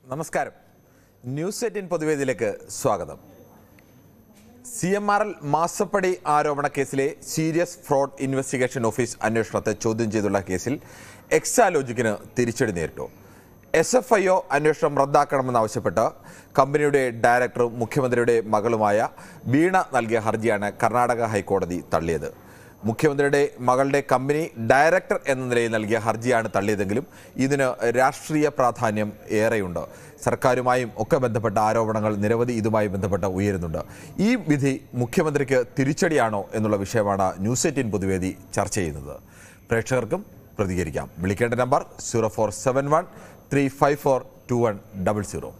നമസ്കാരം news eighteen പൊതുവേദിയിലേക്ക് സ്വാഗതം C M R L മാസപ്പടി ആരോപണ കേസിലെ സീരിയസ് ഫ്രോഡ് ഇൻവെസ്റ്റിഗേഷൻ ഓഫീസ് അന്വേഷണത്തെ ചോദ്യം ചെയ്തുള്ള കേസിൽ എക്സാലോജിക്കിന് തിരിച്ചടി നേരിട്ടു എസ് എഫ് ഐ ഒ അന്വേഷണം റദ്ദാക്കണമെന്നാവശ്യപ്പെട്ട് കമ്പനിയുടെ ഡയറക്ടറും മുഖ്യമന്ത്രിയുടെ മകളുമായ വീണ നൽകിയ ഹർജിയാണ് കർണാടക ഹൈക്കോടതി തള്ളിയത് മുഖ്യമന്ത്രിയുടെ മകളുടെ കമ്പനി ഡയറക്ടർ എന്ന നിലയിൽ നൽകിയ ഹർജിയാണ് തള്ളിയതെങ്കിലും ഇതിന് രാഷ്ട്രീയ പ്രാധാന്യം ഏറെയുണ്ട് സർക്കാരുമായും ഒക്കെ ബന്ധപ്പെട്ട ആരോപണങ്ങൾ നിരവധി ഇതുമായി ബന്ധപ്പെട്ട് ഉയരുന്നുണ്ട് ഈ വിധി മുഖ്യമന്ത്രിക്ക് തിരിച്ചടിയാണോ എന്നുള്ള വിഷയമാണ് ന്യൂസ് എയ്റ്റീൻ പൊതുവേദി ചർച്ച ചെയ്യുന്നത് പ്രേക്ഷകർക്കും പ്രതികരിക്കാം വിളിക്കേണ്ട number zero four seven one three five four two one double zero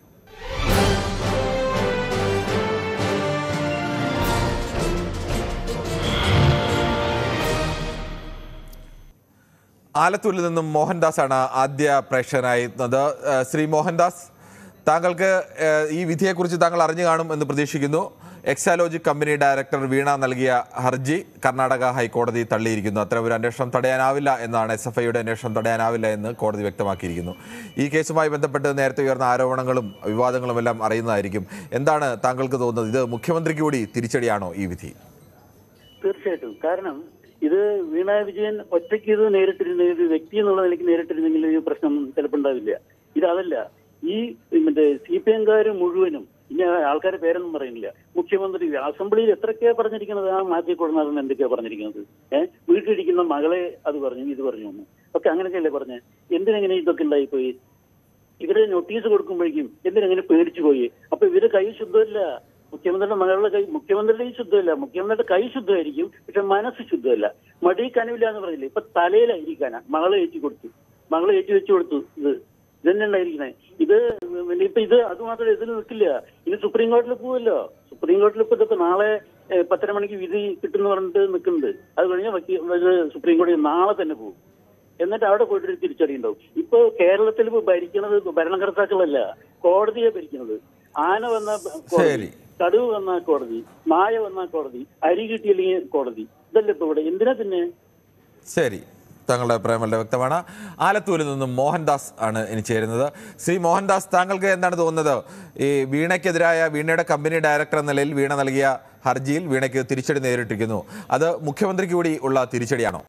ആലത്തൂരിൽ നിന്നും മോഹൻദാസ് ആണ് ആദ്യ പ്രേക്ഷകനായിരുന്നത് ഏഹ് ശ്രീ മോഹൻദാസ് താങ്കൾക്ക് ഏഹ് ഈ വിധിയെക്കുറിച്ച് താങ്കൾ അറിഞ്ഞു കാണും എന്ന് പ്രതീക്ഷിക്കുന്നു എക്സാലോജി കമ്പനി ഡയറക്ടർ വീണ നൽകിയ ഹർജി കർണാടക ഹൈക്കോടതി തള്ളിയിരിക്കുന്നു അത്തരം ഒരു അന്വേഷണം തടയാനാവില്ല എന്നാണ് എസ് എഫ് ഐയുടെ അന്വേഷണം തടയാനാവില്ല എന്ന് കോടതി വ്യക്തമാക്കിയിരിക്കുന്നു ഈ കേസുമായി ബന്ധപ്പെട്ട് നേരത്തെ ഉയർന്ന ആരോപണങ്ങളും വിവാദങ്ങളും എല്ലാം അറിയുന്നതായിരിക്കും എന്താണ് താങ്കൾക്ക് തോന്നുന്നത് ഇത് മുഖ്യമന്ത്രിക്ക് കൂടി തിരിച്ചടിയാണോ ഈ വിധി തീർച്ചയായിട്ടും കാരണം ഇത് വീണ വിജയൻ ഒറ്റയ്ക്ക് ഇത് നേരിട്ടിരുന്ന ഒരു വ്യക്തി എന്നുള്ള നിലയ്ക്ക് നേരിട്ടിരുന്നെങ്കിൽ ഈ പ്രശ്നം ചിലപ്പോൾ ഉണ്ടാവില്ല ഇത് അതല്ല ഈ മറ്റേ സി പി എംകാർ മുഴുവനും ഇനി ആൾക്കാരുടെ പേരൊന്നും പറയുന്നില്ല മുഖ്യമന്ത്രി അസംബ്ലിയിൽ എത്രയൊക്കെയാ പറഞ്ഞിരിക്കുന്നത് ആ മാറ്റി കൊടുക്കുന്ന എന്തൊക്കെയാ പറഞ്ഞിരിക്കുന്നത് ഏഹ് വീട്ടിലിരിക്കുന്ന മകളെ അത് പറഞ്ഞു ഇത് പറഞ്ഞു എന്ന് ഒക്കെ അങ്ങനെയൊക്കെയല്ലേ പറഞ്ഞേ എന്തിനെങ്ങനെ ഇതൊക്കെ ഉണ്ടായിപ്പോയി ഇവര് നോട്ടീസ് കൊടുക്കുമ്പോഴേക്കും എന്തിനെങ്ങനെ പേടിച്ചു പോയി അപ്പൊ ഇവര് കൈ ശുദ്ധമല്ല മുഖ്യമന്ത്രിയുടെ മകളുടെ കൈ മുഖ്യമന്ത്രിയുടെ കൈ ശുദ്ധമല്ല മുഖ്യമന്ത്രിയുടെ കൈ ശുദ്ധമായിരിക്കും പക്ഷെ മനസ്സ് ശുദ്ധമല്ല മടി കനവില്ല എന്ന് പറഞ്ഞില്ലേ ഇപ്പൊ തലയിലായിരിക്കാനാ മകളെ ഏറ്റി കൊടുത്തു മകളെ ഏറ്റി വെച്ചു കൊടുത്തു ഇത് ഇതന്നെ ഉണ്ടായിരിക്കണേ ഇത് പിന്നെ ഇപ്പൊ ഇത് അത് മാത്രമേ ഇതിൽ നിൽക്കില്ല ഇനി സുപ്രീം കോടതിയിൽ പോവല്ലോ സുപ്രീം കോടതിയിൽ ഇപ്പൊ ഇതിപ്പോ നാളെ ഏഹ്, പത്തര മണിക്ക് വിധി കിട്ടുന്ന പറഞ്ഞിട്ട് നിൽക്കുന്നുണ്ട് അത് കഴിഞ്ഞാൽ വക്കീ- ഇത് സുപ്രീം കോടതി നാളെ തന്നെ പോകും എന്നിട്ട് അവിടെ പോയിട്ടൊരു തിരിച്ചടി ഉണ്ടാവും ഇപ്പൊ കേരളത്തിൽ ഇപ്പൊ ഭരിക്കുന്നത് ഭരണകർത്താക്കളല്ല കോടതിയെ ഭരിക്കുന്നത് ആന വന്ന കോടതി ശരി. കടുവ് വന്ന കോടതി നായ വന്ന കോടതി അരി കിട്ടിയില്ലെങ്കിൽ കോടതി ഇതല്ലേ ഇപ്പൊ ഇവിടെ എന്തിനാ പിന്നെ ശരി താങ്കളുടെ അഭിപ്രായം വളരെ വ്യക്തമാണ് ആലത്തൂരിൽ നിന്നും മോഹൻദാസ് ആണ് ഇനി ചേരുന്നത് ശ്രീ മോഹൻദാസ് താങ്കൾക്ക് എന്താണ് തോന്നുന്നത് ഈ വീണയ്ക്കെതിരായ വീണയുടെ കമ്പനി ഡയറക്ടർ എന്ന നിലയിൽ വീണ നൽകിയ ഹർജിയിൽ വീണയ്ക്ക് തിരിച്ചടി നേരിട്ടിരിക്കുന്നു അത് മുഖ്യമന്ത്രിക്ക് കൂടി ഉള്ള തിരിച്ചടിയാണോ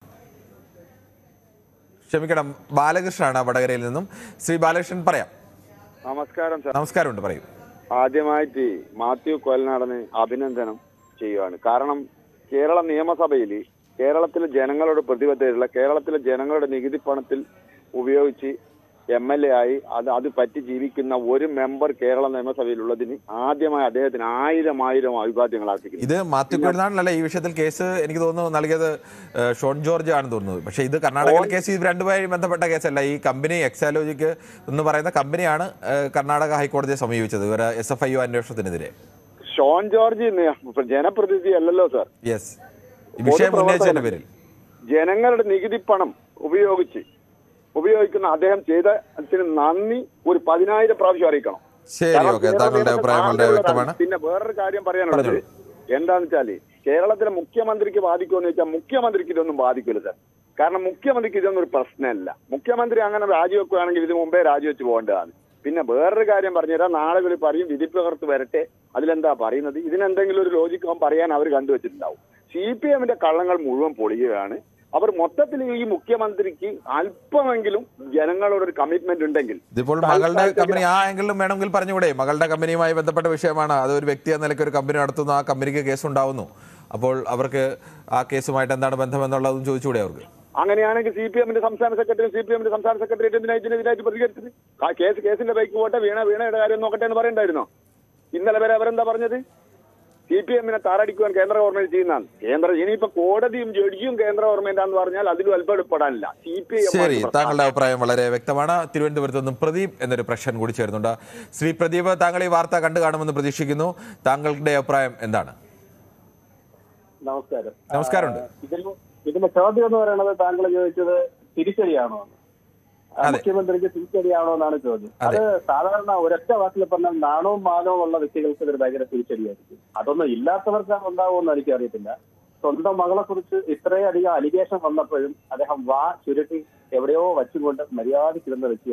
ക്ഷമിക്കണം ബാലകൃഷ്ണനാണ് വടകരയിൽ നിന്നും ശ്രീ ബാലകൃഷ്ണൻ പറയാം നമസ്കാരം സാർ നമസ്കാരമുണ്ട് പറയൂ ആദ്യമായിട്ട് മാത്യു കൊല്ലനാടന് അഭിനന്ദനം ചെയ്യുവാണ് കാരണം കേരള നിയമസഭയിൽ കേരളത്തിലെ ജനങ്ങളോട് പ്രതിബദ്ധതയുള്ള കേരളത്തിലെ ജനങ്ങളുടെ നികുതി പണത്തിൽ ഉപയോഗിച്ച് എം എൽ എ ആയി അത് അത് പറ്റി ജീവിക്കുന്ന ഒരു മെമ്പർ കേരള നിയമസഭയിലുള്ളതിന് ആദ്യമായി അദ്ദേഹത്തിന് ആയിരം ആയിരം അഭിവാദ്യങ്ങൾ അർപ്പിക്കുന്നു ഇത് മാത്യു കൊഴുന്നാണല്ലേ ഈ വിഷയത്തിൽ കേസ് എനിക്ക് തോന്നുന്നു നൽകിയത് ഏഹ്, ഷോൺ ജോർജ് ആണെന്ന് തോന്നുന്നത് പക്ഷേ ഇത് കർണാടകയിലെ കേസ് ഇത് രണ്ടുമായി ബന്ധപ്പെട്ട കേസല്ല ഈ കമ്പനി എക്സാലോജിക്ക് എന്ന് പറയുന്ന കമ്പനിയാണ് ഏഹ്, കർണാടക ഹൈക്കോടതിയെ സമീപിച്ചത് ഇവർ എസ് എഫ് ഐ ഒ അന്വേഷണത്തിനെതിരെ ഷോൺ ജോർജ് നി- ജനപ്രതിനിധി അല്ലല്ലോ സാർ യെസ് ഈ വിഷയം ഉന്നയിച്ചതിന്റെ പേരിൽ ജനങ്ങളുടെ നികുതി പണം ഉപയോഗിച്ച് ഉപയോഗിക്കുന്ന അദ്ദേഹം ചെയ്തതിന് നന്ദി ഒരു പതിനായിരം പ്രാവശ്യം അറിയിക്കണം ശരി കാരണം ഓക്കെ താങ്കളുടെ കേരളത്തിലെ അഭിപ്രായം വളരെ സാധ്യതകളാണ്. വ്യക്തമാണ് പിന്നെ വേറൊരു കാര്യം പറയാനുള്ളത് പറഞ്ഞോളൂ. എന്താന്ന് വെച്ചാല് കേരളത്തിലെ മുഖ്യമന്ത്രിക്ക് ബാധിക്കുമെന്ന് വെച്ചാൽ മുഖ്യമന്ത്രിക്ക് ഇതൊന്നും ബാധിക്കില്ല സാർ കാരണം മുഖ്യമന്ത്രിക്ക് ഇതൊന്നും ഒരു പ്രശ്നമല്ല മുഖ്യമന്ത്രി അങ്ങനെ രാജിവെക്കുകയാണെങ്കിൽ ഇത് മുമ്പേ രാജിവെച്ച് പോകേണ്ടതാണ് പിന്നെ വേറൊരു കാര്യം പറഞ്ഞുതരാം നാളെ വിളി പറയും വിധി പകർത്ത് വരട്ടെ അതിലെന്താ പറയുന്നത് ഇതിനെന്തെങ്കിലും ഒരു ലോജിക്ക് അവൻ പറയാൻ അവർ കണ്ടുവച്ചിട്ടുണ്ടാവും സി പി എമ്മിന്റെ കള്ളങ്ങൾ മുഴുവൻ പൊളിയുകയാണ് അവർ മൊത്തത്തിൽ ഈ മുഖ്യമന്ത്രിക്ക് അല്പമെങ്കിലും ജനങ്ങളോടൊരു കമ്മിറ്റ്മെന്റ് ഉണ്ടെങ്കിൽ ഇതിപ്പോൾ മകളുടെ കമ്പനി ആ ആംഗിളിലും വേണമെങ്കിൽ പറഞ്ഞുകൂടെ മകളുടെ കമ്പനിയുമായി ബന്ധപ്പെട്ട വിഷയമാണ് അത് ഒരു വ്യക്തി എന്ന നിലയ്ക്ക് ഒരു കമ്പനി നടത്തുന്നു ആ കമ്പനിക്ക് കേസ് ഉണ്ടാവുന്നു അപ്പോൾ അവർക്ക് ആ കേസുമായിട്ട് എന്താണ് ബന്ധം എന്നുള്ളതും ചോദിച്ചുകൂടെ അവർക്ക് അങ്ങനെയാണെങ്കിൽ സി പി എമ്മിന്റെ സംസ്ഥാന സെക്രട്ടറി സി പി എമ്മിന്റെ സംസ്ഥാന സെക്രട്ടറി എന്തിനാ ഇതിനെതിരായിട്ട് പ്രതികരിച്ചത് ആ കേസ് കേസിന്റെ ബൈക്ക് പോട്ടെ വീണ വീണയുടെ കാര്യം നോക്കട്ടെ എന്ന് പറയണ്ടായിരുന്നോ ഇന്നലെ വരെ അവരെന്താ പറഞ്ഞത് സി പി എമ്മിനെ താറടിക്കുവാൻ കേന്ദ്ര ഗവൺമെന്റ് ചെയ്യുന്നതാണ് കേന്ദ്ര ഇനിയിപ്പോ കോടതിയും ജഡ്ജിയും കേന്ദ്ര ഗവൺമെന്റാന്ന് പറഞ്ഞാൽ അതിലും അല്പപ്പെടാനില്ല സി പി ശരി എം താങ്കളുടെ അഭിപ്രായം വളരെ വ്യക്തമാണ് തിരുവനന്തപുരത്ത് നിന്നും പ്രദീപ് എന്നൊരു പ്രശ്നം കൂടി ചേരുന്നുണ്ട് ശ്രീ പ്രദീപ് താങ്കൾ ഈ വാർത്ത കണ്ടു കാണുമെന്ന് പ്രതീക്ഷിക്കുന്നു താങ്കളുടെ അഭിപ്രായം എന്താണ് നമസ്കാരം നമസ്കാരമുണ്ട് ഇതിൽ ഇതിന്റെ ചോദ്യം എന്ന് പറയുന്നത് താങ്കൾ ചോദിച്ചത് തിരിച്ചടിയാണോ എന്ന്. ആ, അതെ. മുഖ്യമന്ത്രിക്ക് തിരിച്ചടിയാണോ എന്നാണ് ചോദ്യം അത് സാധാരണ ഒരൊറ്റ വാക്കിൽ പറഞ്ഞാൽ നാണവും മാനവും ഉള്ള വ്യക്തികൾക്ക് ഇതൊരു ഭയങ്കര തിരിച്ചടിയായിരിക്കും അതൊന്നും ഇല്ലാത്തവർക്ക് അത് ഉണ്ടാവുമെന്ന് എനിക്കറിയത്തില്ല സ്വന്തം മകളെ കുറിച്ച് ഇത്രയധികം അലിഗേഷൻ വന്നപ്പോഴും അദ്ദേഹം വാ ചുരുട്ടി എവിടെയോ വച്ചുകൊണ്ട് മര്യാദയ്ക്കിരുന്ന വ്യക്തിയാണ്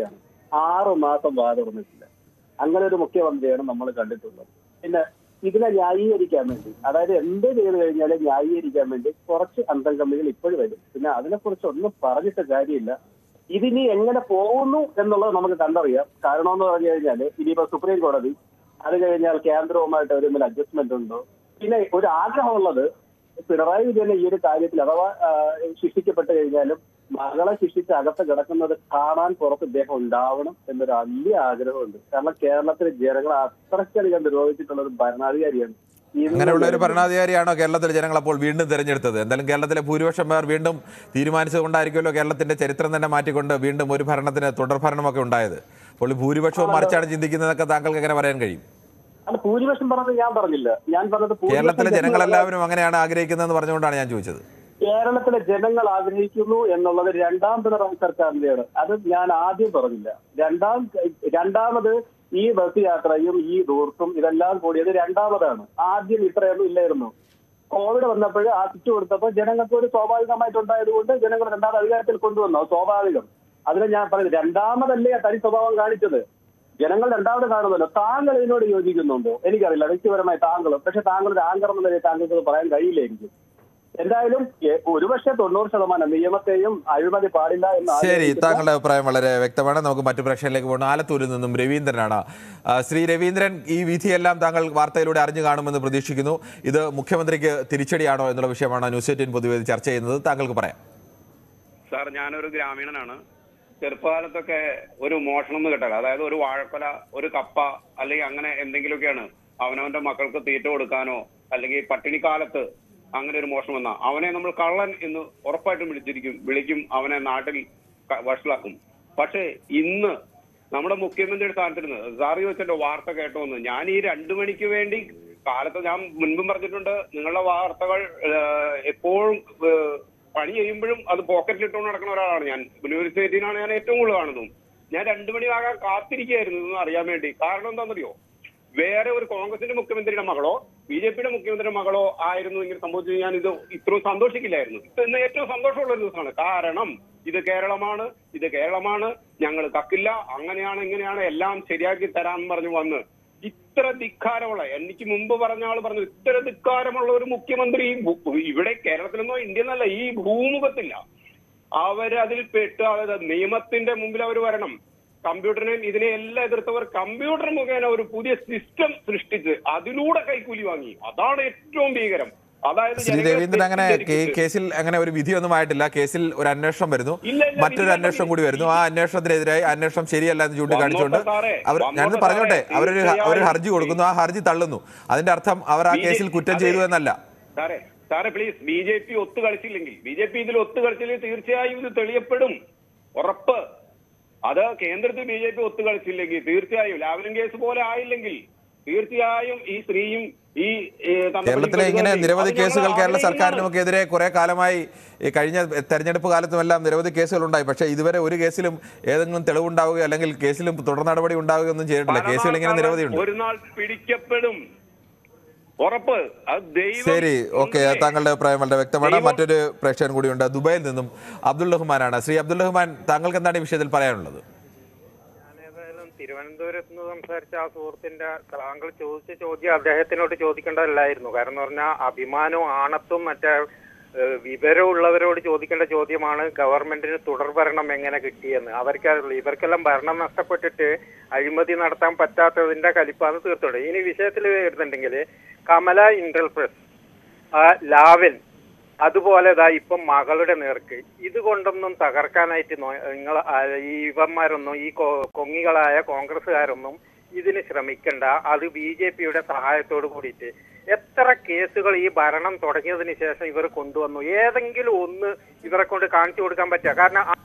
ആറ് മാസം വാ തുറന്നിട്ടില്ല അങ്ങനെ ഒരു മുഖ്യമന്ത്രിയാണ് നമ്മൾ കണ്ടിട്ടുള്ളത് പിന്നെ ഇതിനെ ന്യായീകരിക്കാൻ വേണ്ടി അതായത് എന്ത് ചെയ്തു കഴിഞ്ഞാലും ന്യായീകരിക്കാൻ വേണ്ടി കുറച്ച് അന്തംഗമികൾ ഇപ്പോഴും വരും പിന്നെ അതിനെക്കുറിച്ച് ഒന്നും പറഞ്ഞിട്ട് കാര്യമില്ല ഇതിനി എങ്ങനെ പോകുന്നു എന്നുള്ളത് നമുക്ക് കണ്ടറിയാം കാരണം എന്ന് പറഞ്ഞു കഴിഞ്ഞാൽ ഇനിയിപ്പോ സുപ്രീം കോടതി അത് കഴിഞ്ഞാൽ കേന്ദ്രവുമായിട്ട് ഒരു തമ്മിൽ അഡ്ജസ്റ്റ്മെന്റ് ഉണ്ടോ പിന്നെ ഒരു ആഗ്രഹമുള്ളത് പിണറായി വിജയനെ ഈ ഒരു കാര്യത്തിൽ അഥവാ ആ, ശിക്ഷിക്കപ്പെട്ട് കഴിഞ്ഞാലും മകളെ ശിക്ഷിച്ച് അകത്ത് കിടക്കുന്നത് കാണാൻ പുറത്ത് ഇദ്ദേഹം ഉണ്ടാവണം എന്നൊരു വലിയ ആഗ്രഹമുണ്ട് കാരണം കേരളത്തിലെ ജനങ്ങളെ അത്രയ്ക്കധികം നിരോധിച്ചിട്ടുള്ള ഒരു ഭരണാധികാരിയാണ് ഇന്ന് അങ്ങനെയുള്ള ഒരു ഭരണാധികാരിയാണോ കേരളത്തിലെ ജനങ്ങൾ അപ്പോൾ വീണ്ടും തിരഞ്ഞെടുത്തത് എന്തായാലും കേരളത്തിലെ ഭൂരിപക്ഷം പേർ വീണ്ടും തീരുമാനിച്ചതുകൊണ്ടായിരിക്കുമല്ലോ കേരളത്തിന്റെ ചരിത്രം തന്നെ മാറ്റിക്കൊണ്ട് വീണ്ടും ഒരു ഭരണത്തിന് തുടർഭരണമൊക്കെ ഉണ്ടായത് അപ്പോൾ ഈ ഭൂരിപക്ഷവും മറിച്ചാണ് ചിന്തിക്കുന്നതൊക്കെ താങ്കൾക്ക് എങ്ങനെ പറയാൻ കഴിയും അല്ല ഭൂരിപക്ഷം പറഞ്ഞത് ഞാൻ പറഞ്ഞില്ല ഞാൻ പറഞ്ഞത് ഭൂരിപക്ഷം കേരളത്തിലെ ജനങ്ങളല്ല. ജനങ്ങളെല്ലാവരും അങ്ങനെയാണ് ആഗ്രഹിക്കുന്നതെന്ന് പറഞ്ഞുകൊണ്ടാണ് ഞാൻ ചോദിച്ചത് കേരളത്തിലെ ജനങ്ങൾ ആഗ്രഹിക്കുന്നു എന്നുള്ളത് രണ്ടാം പിണറായി സർക്കാരിന്റെയാണ് അത് ഞാൻ ആദ്യം പറഞ്ഞില്ല രണ്ടാം രണ്ടാമത് ഈ ബസ് യാത്രയും ഈ ദൂർത്തും ഇതെല്ലാം കൂടിയത് രണ്ടാമതാണ് ആദ്യം ഇത്രയൊന്നും ഇല്ലായിരുന്നു കോവിഡ് വന്നപ്പോൾ ആ ചുറ്റു കൊടുത്തപ്പോൾ ജനങ്ങൾക്ക് ഒരു സ്വാഭാവികമായിട്ടുണ്ടായത് കൊണ്ട് ജനങ്ങൾ രണ്ടാമത് അധികാരത്തിൽ കൊണ്ടുവന്നു അത് സ്വാഭാവികം അതിന് ഞാൻ പറയുന്നത് രണ്ടാമതല്ലേ ആ തനി സ്വഭാവം കാണിച്ചത് ജനങ്ങൾ രണ്ടാമത് കാണുമല്ലോ താങ്കൾ ഇതിനോട് യോജിക്കുന്നുണ്ടോ എനിക്കറിയില്ല വ്യക്തിപരമായി താങ്കളും പക്ഷെ താങ്കൾ ഒരു ആങ്കർ എന്ന നിലയിൽ താങ്കൾക്ക് അത് പറയാൻ കഴിയില്ല എനിക്ക് എന്തായാലും എ- ഒരുപക്ഷെ തൊണ്ണൂറ് ശതമാനം നിയമത്തെയും അഴിമതി പാടില്ല എന്ന് ശരി ആഗ്രഹിക്കുന്ന- താങ്കളുടെ അഭിപ്രായം വളരെ വ്യക്തമാണ് നമുക്ക് മറ്റു പ്രേക്ഷകരിലേക്ക് പോകണം ആലത്തൂരിൽ നിന്നും രവീന്ദ്രനാണ് ആ, ശ്രീ രവീന്ദ്രൻ ഈ വിധിയെല്ലാം താങ്കൾ വാർത്തയിലൂടെ അറിഞ്ഞു കാണുമെന്ന് പ്രതീക്ഷിക്കുന്നു ഇത് മുഖ്യമന്ത്രിക്ക് തിരിച്ചടിയാണോ എന്നുള്ള വിഷയമാണ് ന്യൂസ് എയ്റ്റീൻ പൊതുവേദി ചർച്ച ചെയ്യുന്നത് താങ്കൾക്ക് പറയാം സാർ ഞാനൊരു ഗ്രാമീണനാണ് ചെറുപ്പകാലത്തൊക്കെ ഒരു മോഷണം എന്ന് കേട്ടാൽ അതായത് ഒരു വാഴക്കൊല ഒരു കപ്പ അല്ലെങ്കിൽ അങ്ങനെ എന്തെങ്കിലുമൊക്കെയാണ് അവനവന്റെ മക്കൾക്ക് തീറ്റ കൊടുക്കാനോ അല്ലെങ്കിൽ പട്ടിണിക്കാലത്ത് അങ്ങനെ ഒരു മോഷണം വന്ന അവനെ നമ്മൾ കള്ളൻ എന്ന് ഉറപ്പായിട്ടും വിളിച്ചിരിക്കും വിളിക്കും അവനെ നാട്ടിൽ ക- വഷളാക്കും പക്ഷേ ഇന്ന് നമ്മുടെ മുഖ്യമന്ത്രിയുടെ സ്ഥാനത്തിരുന്ന് സാറി വെച്ചല്ലോ വാർത്ത കേട്ടോന്ന് ഞാൻ ഈ രണ്ടു മണിക്ക് വേണ്ടി കാലത്ത് ഞാൻ മുൻപും പറഞ്ഞിട്ടുണ്ട് നിങ്ങളുടെ വാർത്തകൾ ഏഹ്, എപ്പോഴും ഏഹ്, പണി ചെയ്യുമ്പോഴും അത് പോക്കറ്റിൽ ഇട്ടുകൊണ്ട് നടക്കുന്ന ഒരാളാണ് ഞാൻ യൂണിവേഴ്സിറ്റിയിലാണ് ഞാൻ ഏറ്റവും കൂടുതൽ കാണുന്നതും ഞാൻ രണ്ടു മണിയാകാൻ കാത്തിരിക്കുകയായിരുന്നു ഇതൊന്നും അറിയാൻ വേണ്ടി കാരണം എന്താണെന്നറിയോ വേറെ ഒരു കോൺഗ്രസിന്റെ മുഖ്യമന്ത്രിയുടെ മകളോ ബി ജെ പിയുടെ മുഖ്യമന്ത്രിയുടെ മകളോ ആയിരുന്നു ഇങ്ങനെ സംഭവിച്ചു ഞാൻ ഇത് ഇത്രയും സന്തോഷിക്കില്ലായിരുന്നു ഇത് ഇന്ന് ഏറ്റവും സന്തോഷമുള്ള ഒരു ദിവസമാണ് കാരണം ഇത് കേരളമാണ് ഇത് കേരളമാണ് ഞങ്ങൾ കക്കില്ല അങ്ങനെയാണ് ഇങ്ങനെയാണ് എല്ലാം ശരിയാക്കി തരാമെന്ന് പറഞ്ഞു വന്ന് ഇത്ര ധിക്കാരമുള്ള എനിക്ക് മുമ്പ് പറഞ്ഞ ആൾ പറഞ്ഞു ഇത്ര ധിക്കാരമുള്ള ഒരു മുഖ്യമന്ത്രി ഈ ഭൂ- ഇവിടെ കേരളത്തിലെന്നോ ഇന്ത്യന്നല്ല ഈ ഭൂമുഖത്തില്ല അവരതിൽ പെട്ട് അതായത് നിയമത്തിന്റെ മുമ്പിൽ അവർ വരണം കമ്പ്യൂട്ടറിനെയും ഇതിനെ എല്ലാം എതിർത്തവർ കമ്പ്യൂട്ടർ മുഖേന ഒരു പുതിയ സിസ്റ്റം സൃഷ്ടിച്ച് അതിലൂടെ കൈക്കൂലി വാങ്ങി അതാണ് ഏറ്റവും ഭീകരം അതായത് ശ്രീ ജനങ്ങളെ രവീന്ദ്രൻ അങ്ങനെ കേ- തെറ്റിദ്ധരിപ്പിച്ച് കേസിൽ അങ്ങനെ ഒരു വിധിയൊന്നും ആയിട്ടില്ല കേസിൽ ഒരു അന്വേഷണം വരുന്നു ഇല്ല, ഇല്ല, മറ്റൊരു വിധി അന്വേഷണം കൂടി വരുന്നു ആ അന്വേഷണത്തിനെതിരായി അന്വേഷണം ശരിയല്ല എന്ന് ചൂണ്ടിക്കാണിച്ചുകൊണ്ട് വന്നോട്ടെ സാറേ, അവർ ഞാനത് വന്നോട്ടെ പറഞ്ഞോട്ടെ സാറേ, അവരൊരു അവർ തീർച്ചയായും. ഹർജി കൊടുക്കുന്നു ആ ഹർജി തള്ളുന്നു അതിന്റെ അർത്ഥം അവർ ആ ബി ജെ- കേസിൽ കുറ്റം അതെ. ചെയ്തു എന്നല്ല സാറേ സാറേ പ്ലീസ് ബി ജെ പി ഒത്തു കളിച്ചില്ലെങ്കിൽ ബി ജെ പി ഇതിൽ ഒത്തു കളിച്ചില്ലെങ്കിൽ തീർച്ചയായും ഇത് തെളിയപ്പെടും ഉറപ്പ് അത് കേന്ദ്രത്തിൽ ബി ജെ പി ഒത്തു കളിച്ചില്ലെങ്കിൽ തീർച്ചയായും ലാവലിൻ കേസ് പോലെ ആയില്ലെങ്കിൽ തീർച്ചയായും ഈ സ്ത്രീയും ഈ ഈ തന്തപ്പനും കേരളത്തിലെ ഇങ്ങനെ പെരുമാറി- നിരവധി അത് ഞങ്ങൾ കേസുകൾ കേരള ആഗ്രഹിക്കുന്നതാണ്. സർക്കാരിനുമൊക്കെ എതിരെ കുറെ കാലമായി ഈ കഴിഞ്ഞ തെരഞ്ഞെടുപ്പ് കാലത്തുമെല്ലാം നിരവധി കേസുകൾ ഉണ്ടായി പക്ഷേ ഇതുവരെ ഒരു കേസിലും ഏതെങ്കിലും തെളിവുണ്ടാവുകയോ അല്ലെങ്കിൽ കേസിലും തുടർ നടപടി ഉണ്ടാവുകയോ ഒന്നും ചെയ്തിട്ടില്ല കേസുകൾ ഇങ്ങനെ നിരവധിയുണ്ട് ഒരു നാൾ പിടിക്കപ്പെടും ഉറപ്പ് അത് ദൈവം ശരി ഓക്കെ ഉണ്ടേ. താങ്കളുടെ അഭിപ്രായം വളരെ വ്യക്തമാണ് ദൈവം- മറ്റൊരു പ്രേക്ഷകൻ കൂടിയുണ്ട് ദുബായിൽ നിന്നും അബ്ദുൾ റഹ്മാനാണ് ശ്രീ അബ്ദുൾ റഹ്മാൻ താങ്കൾക്ക് എന്താണ് ഈ വിഷയത്തിൽ പറയാനുള്ളത് ഏതായാലും തിരുവനന്തപുരത്ത് നിന്ന് സംസാരിച്ച ആ സുഹൃത്തിന്റെ താങ്കൾ ചോദിച്ച ചോദ്യം അദ്ദേഹത്തിനോട് ചോദിക്കേണ്ടതല്ലായിരുന്നു കാരണം എന്ന് പറഞ്ഞാൽ അഭിമാനവും ആണത്തും മറ്റേ ഏഹ്, വിവരമുള്ളവരോട് ചോദിക്കേണ്ട ചോദ്യമാണ് ഗവൺമെന്റിന് തുടർഭരണം എങ്ങനെ കിട്ടിയെന്ന് അവർക്കറിയില്ല ഇവർക്കെല്ലാം ഭരണം നഷ്ടപ്പെട്ടിട്ട് അഴിമതി നടത്താൻ പറ്റാത്തതിന്റെ കലിപ്പാന്ന് തീർത്തോടെ ഇനി വിഷയത്തിൽ വരുന്നുണ്ടെങ്കിൽ കമല ഇന്റർപ്രസ് ആ ലാവൻ അതുപോലെ ദാ ഇപ്പം മകളുടെ നേർക്ക് ഇത് കൊണ്ടൊന്നും തകർക്കാനായിട്ട് നിങ്ങൾ ഈ ഇവന്മാരൊന്നും ഈ കൊ- കൊങ്ങികളായ കോൺഗ്രസ്സുകാരൊന്നും ഇതിന് ശ്രമിക്കണ്ട അത് ബി ജെ പിയുടെ സഹായത്തോട് കൂടിയിട്ട് എത്ര കേസുകൾ ഈ ഭരണം തുടങ്ങിയതിന് ശേഷം ഇവർ കൊണ്ടുവന്നു ഏതെങ്കിലും ഒന്ന് ഇവരെ കൊണ്ട് കാണിച്ചു കൊടുക്കാൻ പറ്റുക കാരണം ആ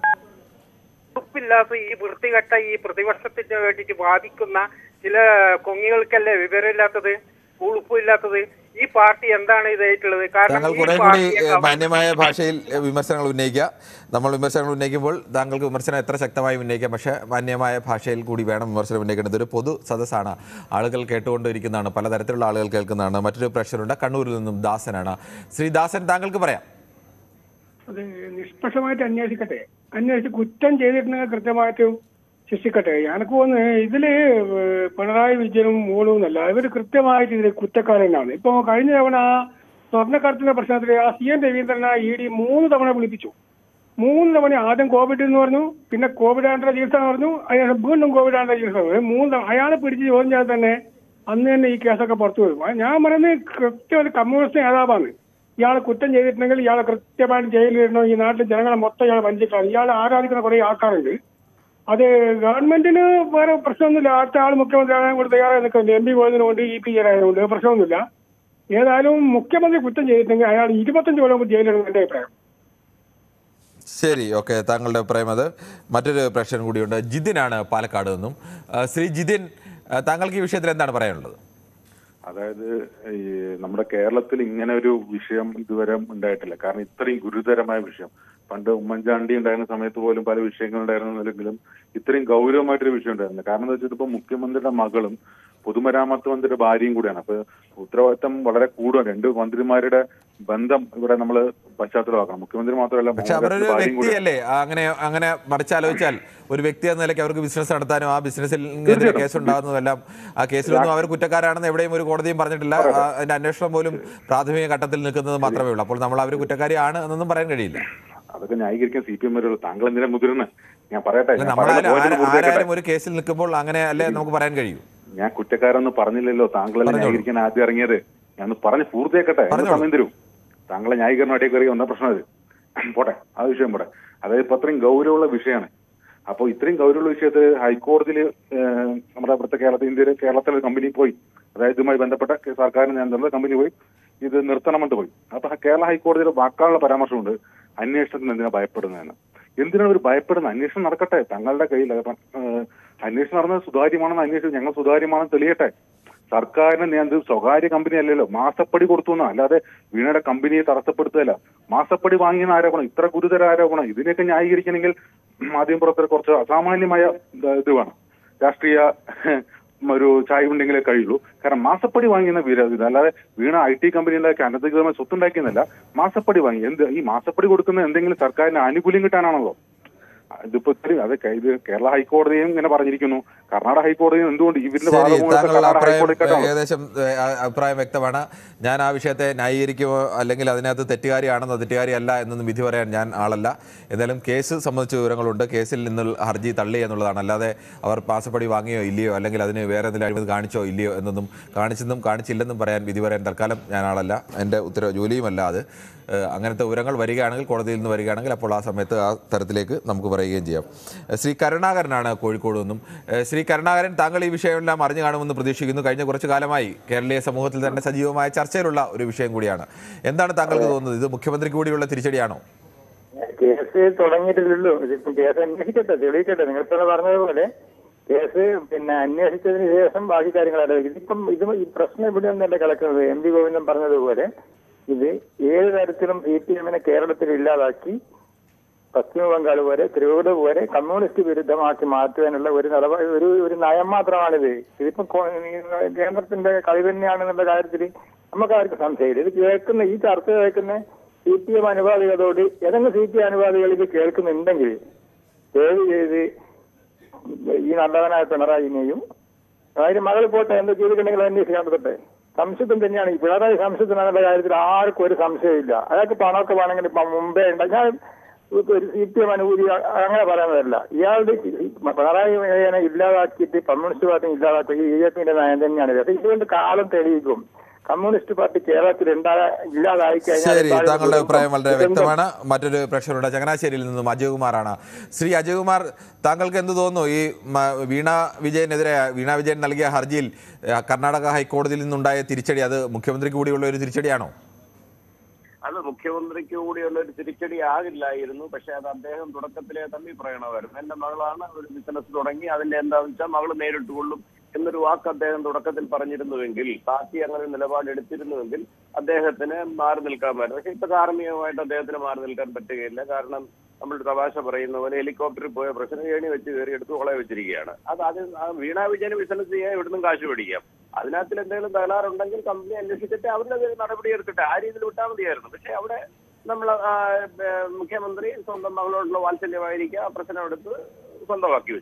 ഉറപ്പില്ലാത്ത ഈ വൃത്തികെട്ട ഈ പ്രതിപക്ഷത്തിന് വേണ്ടിയിട്ട് വാദിക്കുന്ന ചില കൊങ്ങികൾക്കല്ലേ വിവരമില്ലാത്തത് ഉളുപ്പില്ലാത്തത് ഈ പാർട്ടി എന്താണ് ഇതായിട്ടുള്ളത് താങ്കൾ ഈ കുറെ കൂടി പാർട്ടിയെ ഏഹ്, കവ- മാന്യമായ ഭാഷയിൽ ഏഹ്, വിമർശനങ്ങൾ ഉന്നയിക്കുക നമ്മൾ വിമർശനങ്ങൾ ഉന്നയിക്കുമ്പോൾ താങ്കൾക്ക് വിമർശനം എത്ര ശക്തമായി ഉന്നയിക്കാം പക്ഷേ മാന്യമായ ഭാഷയിൽ കൂടി വേണം വിമർശനം ഉന്നയിക്കേണ്ടത് ഒരു പൊതു സദസ്സാണ് ആളുകൾ കേട്ടുകൊണ്ടിരിക്കുന്നതാണ് പലതരത്തിലുള്ള ആളുകൾ കേൾക്കുന്നതാണ് മറ്റൊരു പ്രഷറുണ്ട് കണ്ണൂരിൽ നിന്നും ദാസനാണ് ശ്രീ ദാസൻ താങ്കൾക്ക് പറയാം അത് നിഷ്പക്ഷമായിട്ട് അന്വേഷിക്കട്ടെ അന്വേഷിച്ച് കുറ്റം ചെയ്തിട്ടുണ്ടെങ്കിൽ കൃത്യമായിട്ടും ശിക്ഷിക്കട്ടെ എനിക്ക് തോന്നുന്നു ഇതില് ഏഹ് പിണറായി വിജയനും മോളും എന്നല്ല ഇവർ കൃത്യമായിട്ട് ഇതിൽ കുറ്റക്കാരനാണ് ഇപ്പൊ കഴിഞ്ഞ തവണ ആ സ്വർണ്ണക്കടത്തിന്റെ പ്രശ്നത്തിൽ ആ സി എൻ രവീന്ദ്രനെ ഇ ഡി മൂന്ന് തവണ വിളിപ്പിച്ചു മൂന്ന് തവണ ആദ്യം കോവിഡ് എന്ന് പറഞ്ഞു പിന്നെ കോവിഡ് ആണ്ട ചികിത്സ എന്ന് പറഞ്ഞു അയാൾ വീണ്ടും കോവിഡ് ആണ്ട ചികിത്സ എന്ന് പറഞ്ഞു. മൂന്ന് തവണ അയാളെ പിടിച്ച് ചോദ്യം ചെയ്താൽ തന്നെ അന്ന് തന്നെ ഈ കേസൊക്കെ പുറത്തു വരും അത് ഞാൻ പറയുന്നത് കൃത്യം ഒരു കമ്മ്യൂണിസ്റ്റ് നേതാവാണ് ഇയാളെ കുറ്റം ചെയ്തിട്ടുണ്ടെങ്കിൽ ഇയാളെ കൃത്യമായിട്ട് ജയിലിൽ ഇടണം ഈ നാട്ടിൽ ജനങ്ങളെ മൊത്തം ഇയാളെ വഞ്ചിക്കണം ഇയാളെ ആരാധിക്കുന്ന കുറെ ആൾക്കാരുണ്ട് അത് ഗവൺമെന്റിന് വേറെ പ്രശ്നമൊന്നുമില്ല അടുത്ത ആൾ മുഖ്യമന്ത്രി ആകാൻ കൂടി തയ്യാറായി നിൽക്കുന്നുണ്ട് എം പി പോയതിനുകൊണ്ട് ഇ പി ആയതുകൊണ്ട് പ്രശ്നമൊന്നുമില്ല ഏതായാലും മുഖ്യമന്ത്രി കുറ്റം ചെയ്തിട്ടുണ്ടെങ്കിൽ അയാൾ ഇരുപത്തഞ്ച് കൊല്ലം ജയിലിടുന്ന എന്റെ അഭിപ്രായം ശരി ഓക്കെ താങ്കളുടെ അഭിപ്രായം അത് മറ്റൊരു പ്രശ്നം കൂടിയുണ്ട് ജിതിനാണ് പാലക്കാട് നിന്നും ആ, ശ്രീ ജിതിൻ ആ, താങ്കൾക്ക് ഈ വിഷയത്തിൽ എന്താണ് പറയാനുള്ളത് അതായത് ഈ നമ്മുടെ കേരളത്തിൽ ഇങ്ങനെ ഒരു വിഷയം ഇതുവരെ ഉണ്ടായിട്ടില്ല കാരണം ഇത്രയും ഗുരുതരമായ വിഷയം പണ്ട് ഉമ്മൻചാണ്ടി ഉണ്ടായിരുന്ന സമയത്ത് പോലും പല വിഷയങ്ങൾ ഉണ്ടായിരുന്നില്ലെങ്കിലും ഇത്രയും ഗൗരവമായിട്ടൊരു വിഷയം ഉണ്ടായിരുന്നില്ല കാരണം എന്താ വെച്ചാൽ ഇപ്പൊ മുഖ്യമന്ത്രിയുടെ മകളും പൊതുമരാമത്ത് മന്ത്രിയുടെ ഭാര്യയും കൂടിയാണ് അപ്പൊ ഉത്തരവാദിത്തം വളരെ കൂടുതൽ രണ്ട് മന്ത്രിമാരുടെ ബന്ധം ഇവിടെ നമ്മൾ പശ്ചാത്തലമാക്കണം മുഖ്യമന്ത്രി മാത്രമല്ല പക്ഷെ അവരൊരു മോഹൻദാസിന്റെ ഭാര്യയും കൂടിയാണ്. വ്യക്തിയല്ലേ ആ, അങ്ങനെ അങ്ങനെ മറിച്ചാലോചിച്ചാൽ ഒരു വ്യക്തി എന്ന നിലയ്ക്ക് അവർക്ക് ബിസിനസ് നടത്താനും ആ ബിസിനസ്സിൽ ഇങ്ങനെ കേസ് ഉണ്ടാകുന്നതെല്ലാം ആ കേസിലൊന്നും അവർ കുറ്റക്കാരാണെന്ന് എവിടെയും ഒരു കോടതിയും പറഞ്ഞിട്ടില്ല ആ, അതിന്റെ അന്വേഷണം പോലും പ്രാഥമിക ഘട്ടത്തിൽ നിൽക്കുന്നത് മാത്രമേ ഉള്ളൂ അപ്പോൾ നമ്മൾ അവർ കുറ്റക്കാരിയാണ് എന്നൊന്നും പറയാൻ കഴിയില്ല അതൊക്കെ ന്യായീകരിക്കാൻ സി പി എം വരെയുള്ളൂ താങ്കൾ എന്തിനാ മുതിർന്ന് ഞാൻ പറയട്ടെ അല്ല, ഞാൻ നമ്മളാരും പറയുന്ന point ആരാ- പൂർത്തിയാക്കട്ടെ. ആരായാലും ഒരു കേസിൽ നിൽക്കുമ്പോൾ അങ്ങനെ അല്ലേ നമുക്ക് പറയാൻ കഴിയൂ ഞാൻ കുറ്റക്കാരൊന്നും പറഞ്ഞില്ലല്ലോ താങ്കളെ പറഞ്ഞോളൂ. ന്യായീകരിക്കാൻ ആദ്യം ഇറങ്ങിയത് ഞാൻ പറഞ്ഞ് പൂർത്തിയാക്കട്ടെ എന്നെ പറഞ്ഞോളൂ. സമയം തരൂ താങ്കളെ ന്യായീകരണമായിട്ട് കയറി വന്ന പ്രശ്നം അത് പോട്ടെ ആ വിഷയം പോട്ടെ അതായത് ഇപ്പൊ അത്രയും ഗൗരവമുള്ള വിഷയമാണ് അപ്പൊ ഇത്രയും ഗൗരവമുള്ള വിഷയത്തിൽ ഹൈക്കോടതിയിൽ നമ്മുടെ ഇവിടുത്തെ കേരളത്തിൽ ഇന്ത്യയിലെ കേരളത്തിലെ കമ്പനി പോയി അതായത് ഇതുമായി ബന്ധപ്പെട്ട സർക്കാരിന് നിയന്ത്രണമുള്ള കമ്പനി പോയി ഇത് നിർത്തണമെന്ന് പോയി അപ്പൊ കേരള ഹൈക്കോടതിയുടെ വാക്കാനുള്ള പരാമർശമുണ്ട് അന്വേഷണത്തിന് എന്തിനാ ഭയപ്പെടുന്നതെന്ന് എന്തിനാണ് ഒരു ഭയപ്പെടുന്നത് അന്വേഷണം നടക്കട്ടെ തങ്ങളുടെ കയ്യിൽ അപ്പം, ഏഹ്, അന്വേഷണം നടന്നത് സുതാര്യമാണെന്ന് അന്വേഷിച്ചു ഞങ്ങൾ സുതാര്യമാണെന്ന് തെളിയട്ടെ സർക്കാരിന് നിയന്ത്രി സ്വകാര്യ കമ്പനി അല്ലല്ലോ മാസപ്പടി കൊടുത്തു എന്നാ അല്ലാതെ വീണയുടെ കമ്പനിയെ തടസ്സപ്പെടുത്തുകയല്ല മാസപ്പടി വാങ്ങിയെന്ന ആരോപണം ഇത്ര ഗുരുതര ആരോപണം ഇതിനെയൊക്കെ ന്യായീകരിക്കണമെങ്കിൽ മാധ്യമ പ്രവർത്തകർ കുറച്ച് അസാമാന്യമായ ഇത് ഇത് വേണം രാഷ്ട്രീയ ഒരു ചായ ഉണ്ടെങ്കിലേ കഴിയുള്ളൂ കാരണം മാസപ്പടി വാങ്ങിയെന്ന വിരോധിത അല്ലാതെ വീണ ഐ ടി കമ്പനി ഉണ്ടാക്കി അനധികൃതമായി സ്വത്തുണ്ടാക്കിയെന്നല്ല മാസപ്പടി വാങ്ങി എന്ത് ഈ മാസപ്പടി കൊടുക്കുന്ന എന്തെങ്കിലും സർക്കാരിന് ആനുകൂല്യം കിട്ടാനാണല്ലോ ഇതിപ്പോ ഇത്രയും അത് ക- ഇത് കേരള ഹൈക്കോടതിയും ഇങ്ങനെ പറഞ്ഞിരിക്കുന്നു കർണാടക ഹൈക്കോടതിയും എന്തുകൊണ്ട് ഇവരിന്റെ ശരി വാദം മുഴുവൻ താങ്കളുടെ കർണാടക അഭിപ്രായം ഹൈക്കോടതിക്കാരാണോ ഏകദേശം ഏ, ആ- അഭിപ്രായം വ്യക്തമാണ് ഞാൻ ആ വിഷയത്തെ ന്യായീകരിക്കുമോ അല്ലെങ്കിൽ അതിനകത്ത് തെറ്റുകാരിയാണെന്നോ തെറ്റുകാരിയല്ല എന്നൊന്നും വിധി പറയാൻ ഞാൻ ആളല്ല എന്തായാലും കേസ് സംബന്ധിച്ച വിവരങ്ങളുണ്ട് കേസിൽ നിന്ന് ഹർജി തള്ളി എന്നുള്ളതാണ് അല്ലാതെ അവർ പാസപ്പടി വാങ്ങിയോ ഇല്ലയോ അല്ലെങ്കിൽ അതിന് വേറെ എന്തെങ്കിലും അഴിമതി കാണിച്ചോ ഇല്ലയോ എന്നൊന്നും കാണിച്ചെന്നും കാണിച്ചില്ലെന്നും പറയാൻ വിധി പറയാൻ തൽക്കാലം ഞാൻ ആളല്ല എൻ്റെ ഉത്തരവ് ജോലിയുമല്ല അത് ഏഹ് അങ്ങനത്തെ വിവരങ്ങൾ വരികയാണെങ്കിൽ കോടതിയിൽ നിന്ന് വരികയാണെങ്കിൽ അപ്പോൾ ആ സമയത്ത് ആ തരത്തിലേക്ക് നമുക്ക് പറയുകയും ചെയ്യാം ഏഹ് ശ്രീ കരുണാകരനാണ് കോഴിക്കോട് നിന്നും ഏഹ് ശ്രീ കരുണാകരൻ താങ്കൾ ഈ വിഷയമെല്ലാം അറിഞ്ഞു കാണുമെന്ന് പ്രതീക്ഷിക്കുന്നു കഴിഞ്ഞ കുറച്ചു കാലമായി കേരളീയ സമൂഹത്തിൽ തന്നെ സജീവമായ ചർച്ചയിലുള്ള ഒരു വിഷയം കൂടിയാണ് എന്താണ് താങ്കൾക്ക് തോന്നുന്നത് ഇത് മുഖ്യമന്ത്രിക്ക് കൂടിയുള്ള തിരിച്ചടിയാണോ കേസ് തുടങ്ങിയിട്ടില്ലല്ലോ ഇതിപ്പം കേസ് അന്വേഷിക്കട്ടെ തെളിയിക്കട്ടെ നിങ്ങളിപ്പോൾ പറഞ്ഞതുപോലെ കേസ് പിന്നെ അന്വേഷിച്ചതിന് ശേഷം ബാക്കി കാര്യങ്ങളല്ല ഇതിപ്പം ഇത് ഈ പ്രശ്നം ഇവിടെ ഒന്നല്ല കിടക്കുന്നത് എം പി ഗോവിന്ദൻ പറഞ്ഞതുപോലെ ഇത് ഏത് തരത്തിലും സി പി എമ്മിനെ കേരളത്തിൽ ഇല്ലാതാക്കി പശ്ചിമ ബംഗാൾ പോലെ ത്രിപുര പോലെ കമ്മ്യൂണിസ്റ്റ് വിരുദ്ധമാക്കി മാറ്റുവാനുള്ള ഒരു നിലപാട് ഒരു ഒരു നയം മാത്രമാണിത് ഇതിപ്പം കോ- ഈ കേന്ദ്രത്തിന്റെ കളി തന്നെയാണെന്നുള്ള കാര്യത്തിൽ നമുക്ക് ആർക്കും സംശയമില്ല ഇത് കേൾക്കുന്ന ഈ ചർച്ച കേൾക്കുന്ന സി പി എം അനുവാദികളോട് ഏതെങ്കിലും സി പി അനുവാദികൾ ഇത് കേൾക്കുന്നുണ്ടെങ്കിൽ ദയവ് ചെയ്ത് ഈ നല്ലവനായ പിണറായിനെയും അതായത് മകൾ പോട്ടെ എന്താ ചെയ്തിട്ടുണ്ടെങ്കിൽ അത് അന്വേഷിക്കാൻ പറ്റട്ടെ സംശയത്തിന് തന്നെയാണ് ഈ പിണറായി സംശയത്തിനുള്ള കാര്യത്തിൽ ആർക്കും ഒരു സംശയമില്ല അയാൾക്ക് പണമൊക്കെ വേണമെങ്കിൽ ഇപ്പം മുമ്പേ ഉണ്ട് ഞാൻ ഒരു സി പി എം അനുഭൂതി അങ്ങനെ പറയുന്നതല്ല ഇയാളുടെ പിണറായി വിജയനെ ഇല്ലാതാക്കിയിട്ട് കമ്മ്യൂണിസ്റ്റ് പാർട്ടി ഇല്ലാതാക്കി ബി ജെ പിന്റെ നയം തന്നെയാണ് ഇത്. ഇതുകൊണ്ട് കാലം തെളിയിക്കും കമ്മ്യൂണിസ്റ്റ് പാർട്ടി കേരളത്തിൽ ഉണ്ടാ ഇല്ലാതായി ശരി കഴിഞ്ഞാൽ താങ്കളുടെ അഭിപ്രായം വളരെ ഇതെന്ത് വ്യക്തമാണ് മറ്റൊരു പ്രേക്ഷകരുണ്ട് ചങ്ങനാശ്ശേരിയിൽ നിന്നും അജയകുമാറാണ് ശ്രീ അജയകുമാർ താങ്കൾക്ക് എന്ത് തോന്നുന്നു ഈ മ- വീണ വിജയനെതിരെ വീണ വിജയൻ നൽകിയ ഹർജിയിൽ ആ, കർണാടക ഹൈക്കോടതിയിൽ നിന്നുണ്ടായ തിരിച്ചടി അത് മുഖ്യമന്ത്രിക്ക് കൂടിയുള്ള ഒരു തിരിച്ചടിയാണോ അത് മുഖ്യമന്ത്രിക്ക് കൂടിയുള്ള ഒരു തിരിച്ചടി ആകില്ലായിരുന്നു പക്ഷെ അത് അദ്ദേഹം തുടക്കത്തിലെ തമ്മി പറയണമായിരുന്നു എന്റെ മകളാണ് ഒരു ബിസിനസ് തുടങ്ങി അതിന്റെ എന്താണെന്ന് വെച്ചാൽ മകള് നേരിട്ട് കൊള്ളും എന്നൊരു വാക്ക് അദ്ദേഹം തുടക്കത്തിൽ പറഞ്ഞിരുന്നുവെങ്കിൽ പാർട്ടി അങ്ങനെ ഒരു നിലപാടെടുത്തിരുന്നുവെങ്കിൽ അദ്ദേഹത്തിന് മാറി നിൽക്കാമായിരുന്നു പക്ഷെ ഇപ്പൊ ധാർമ്മികമായിട്ട് അദ്ദേഹത്തിന് മാറി നിൽക്കാൻ പറ്റുകയില്ല കാരണം നമ്മൾ തമാശ പറയുന്ന പോലെ ഹെലികോപ്റ്ററിൽ പോയ പ്രശ്നം ഏണി വെച്ച് കയറി എടുത്ത് കൊളയെ വെച്ചിരിക്കുകയാണ് അത് അത് ആ വീണാ വിജയന് ബിസിനസ് ചെയ്യാൻ ഇവിടുന്ന് കാശ് പിടിക്കാം അതിനകത്തിൽ എന്തെങ്കിലും തകരാറുണ്ടെങ്കിൽ കമ്പനി അന്വേഷിച്ചിട്ട് അവരുടെ പേര് നടപടി എടുക്കട്ടെ ആ രീതിയിൽ വിട്ടാൽ മതിയായിരുന്നു പക്ഷെ അവിടെ നമ്മൾ മുഖ്യമന്ത്രി സ്വന്തം മകളോടുള്ള വാത്സല്യമായിരിക്കും ആ പ്രശ്നം എടുത്ത് സ്വന്തമാക്കി വെച്ചു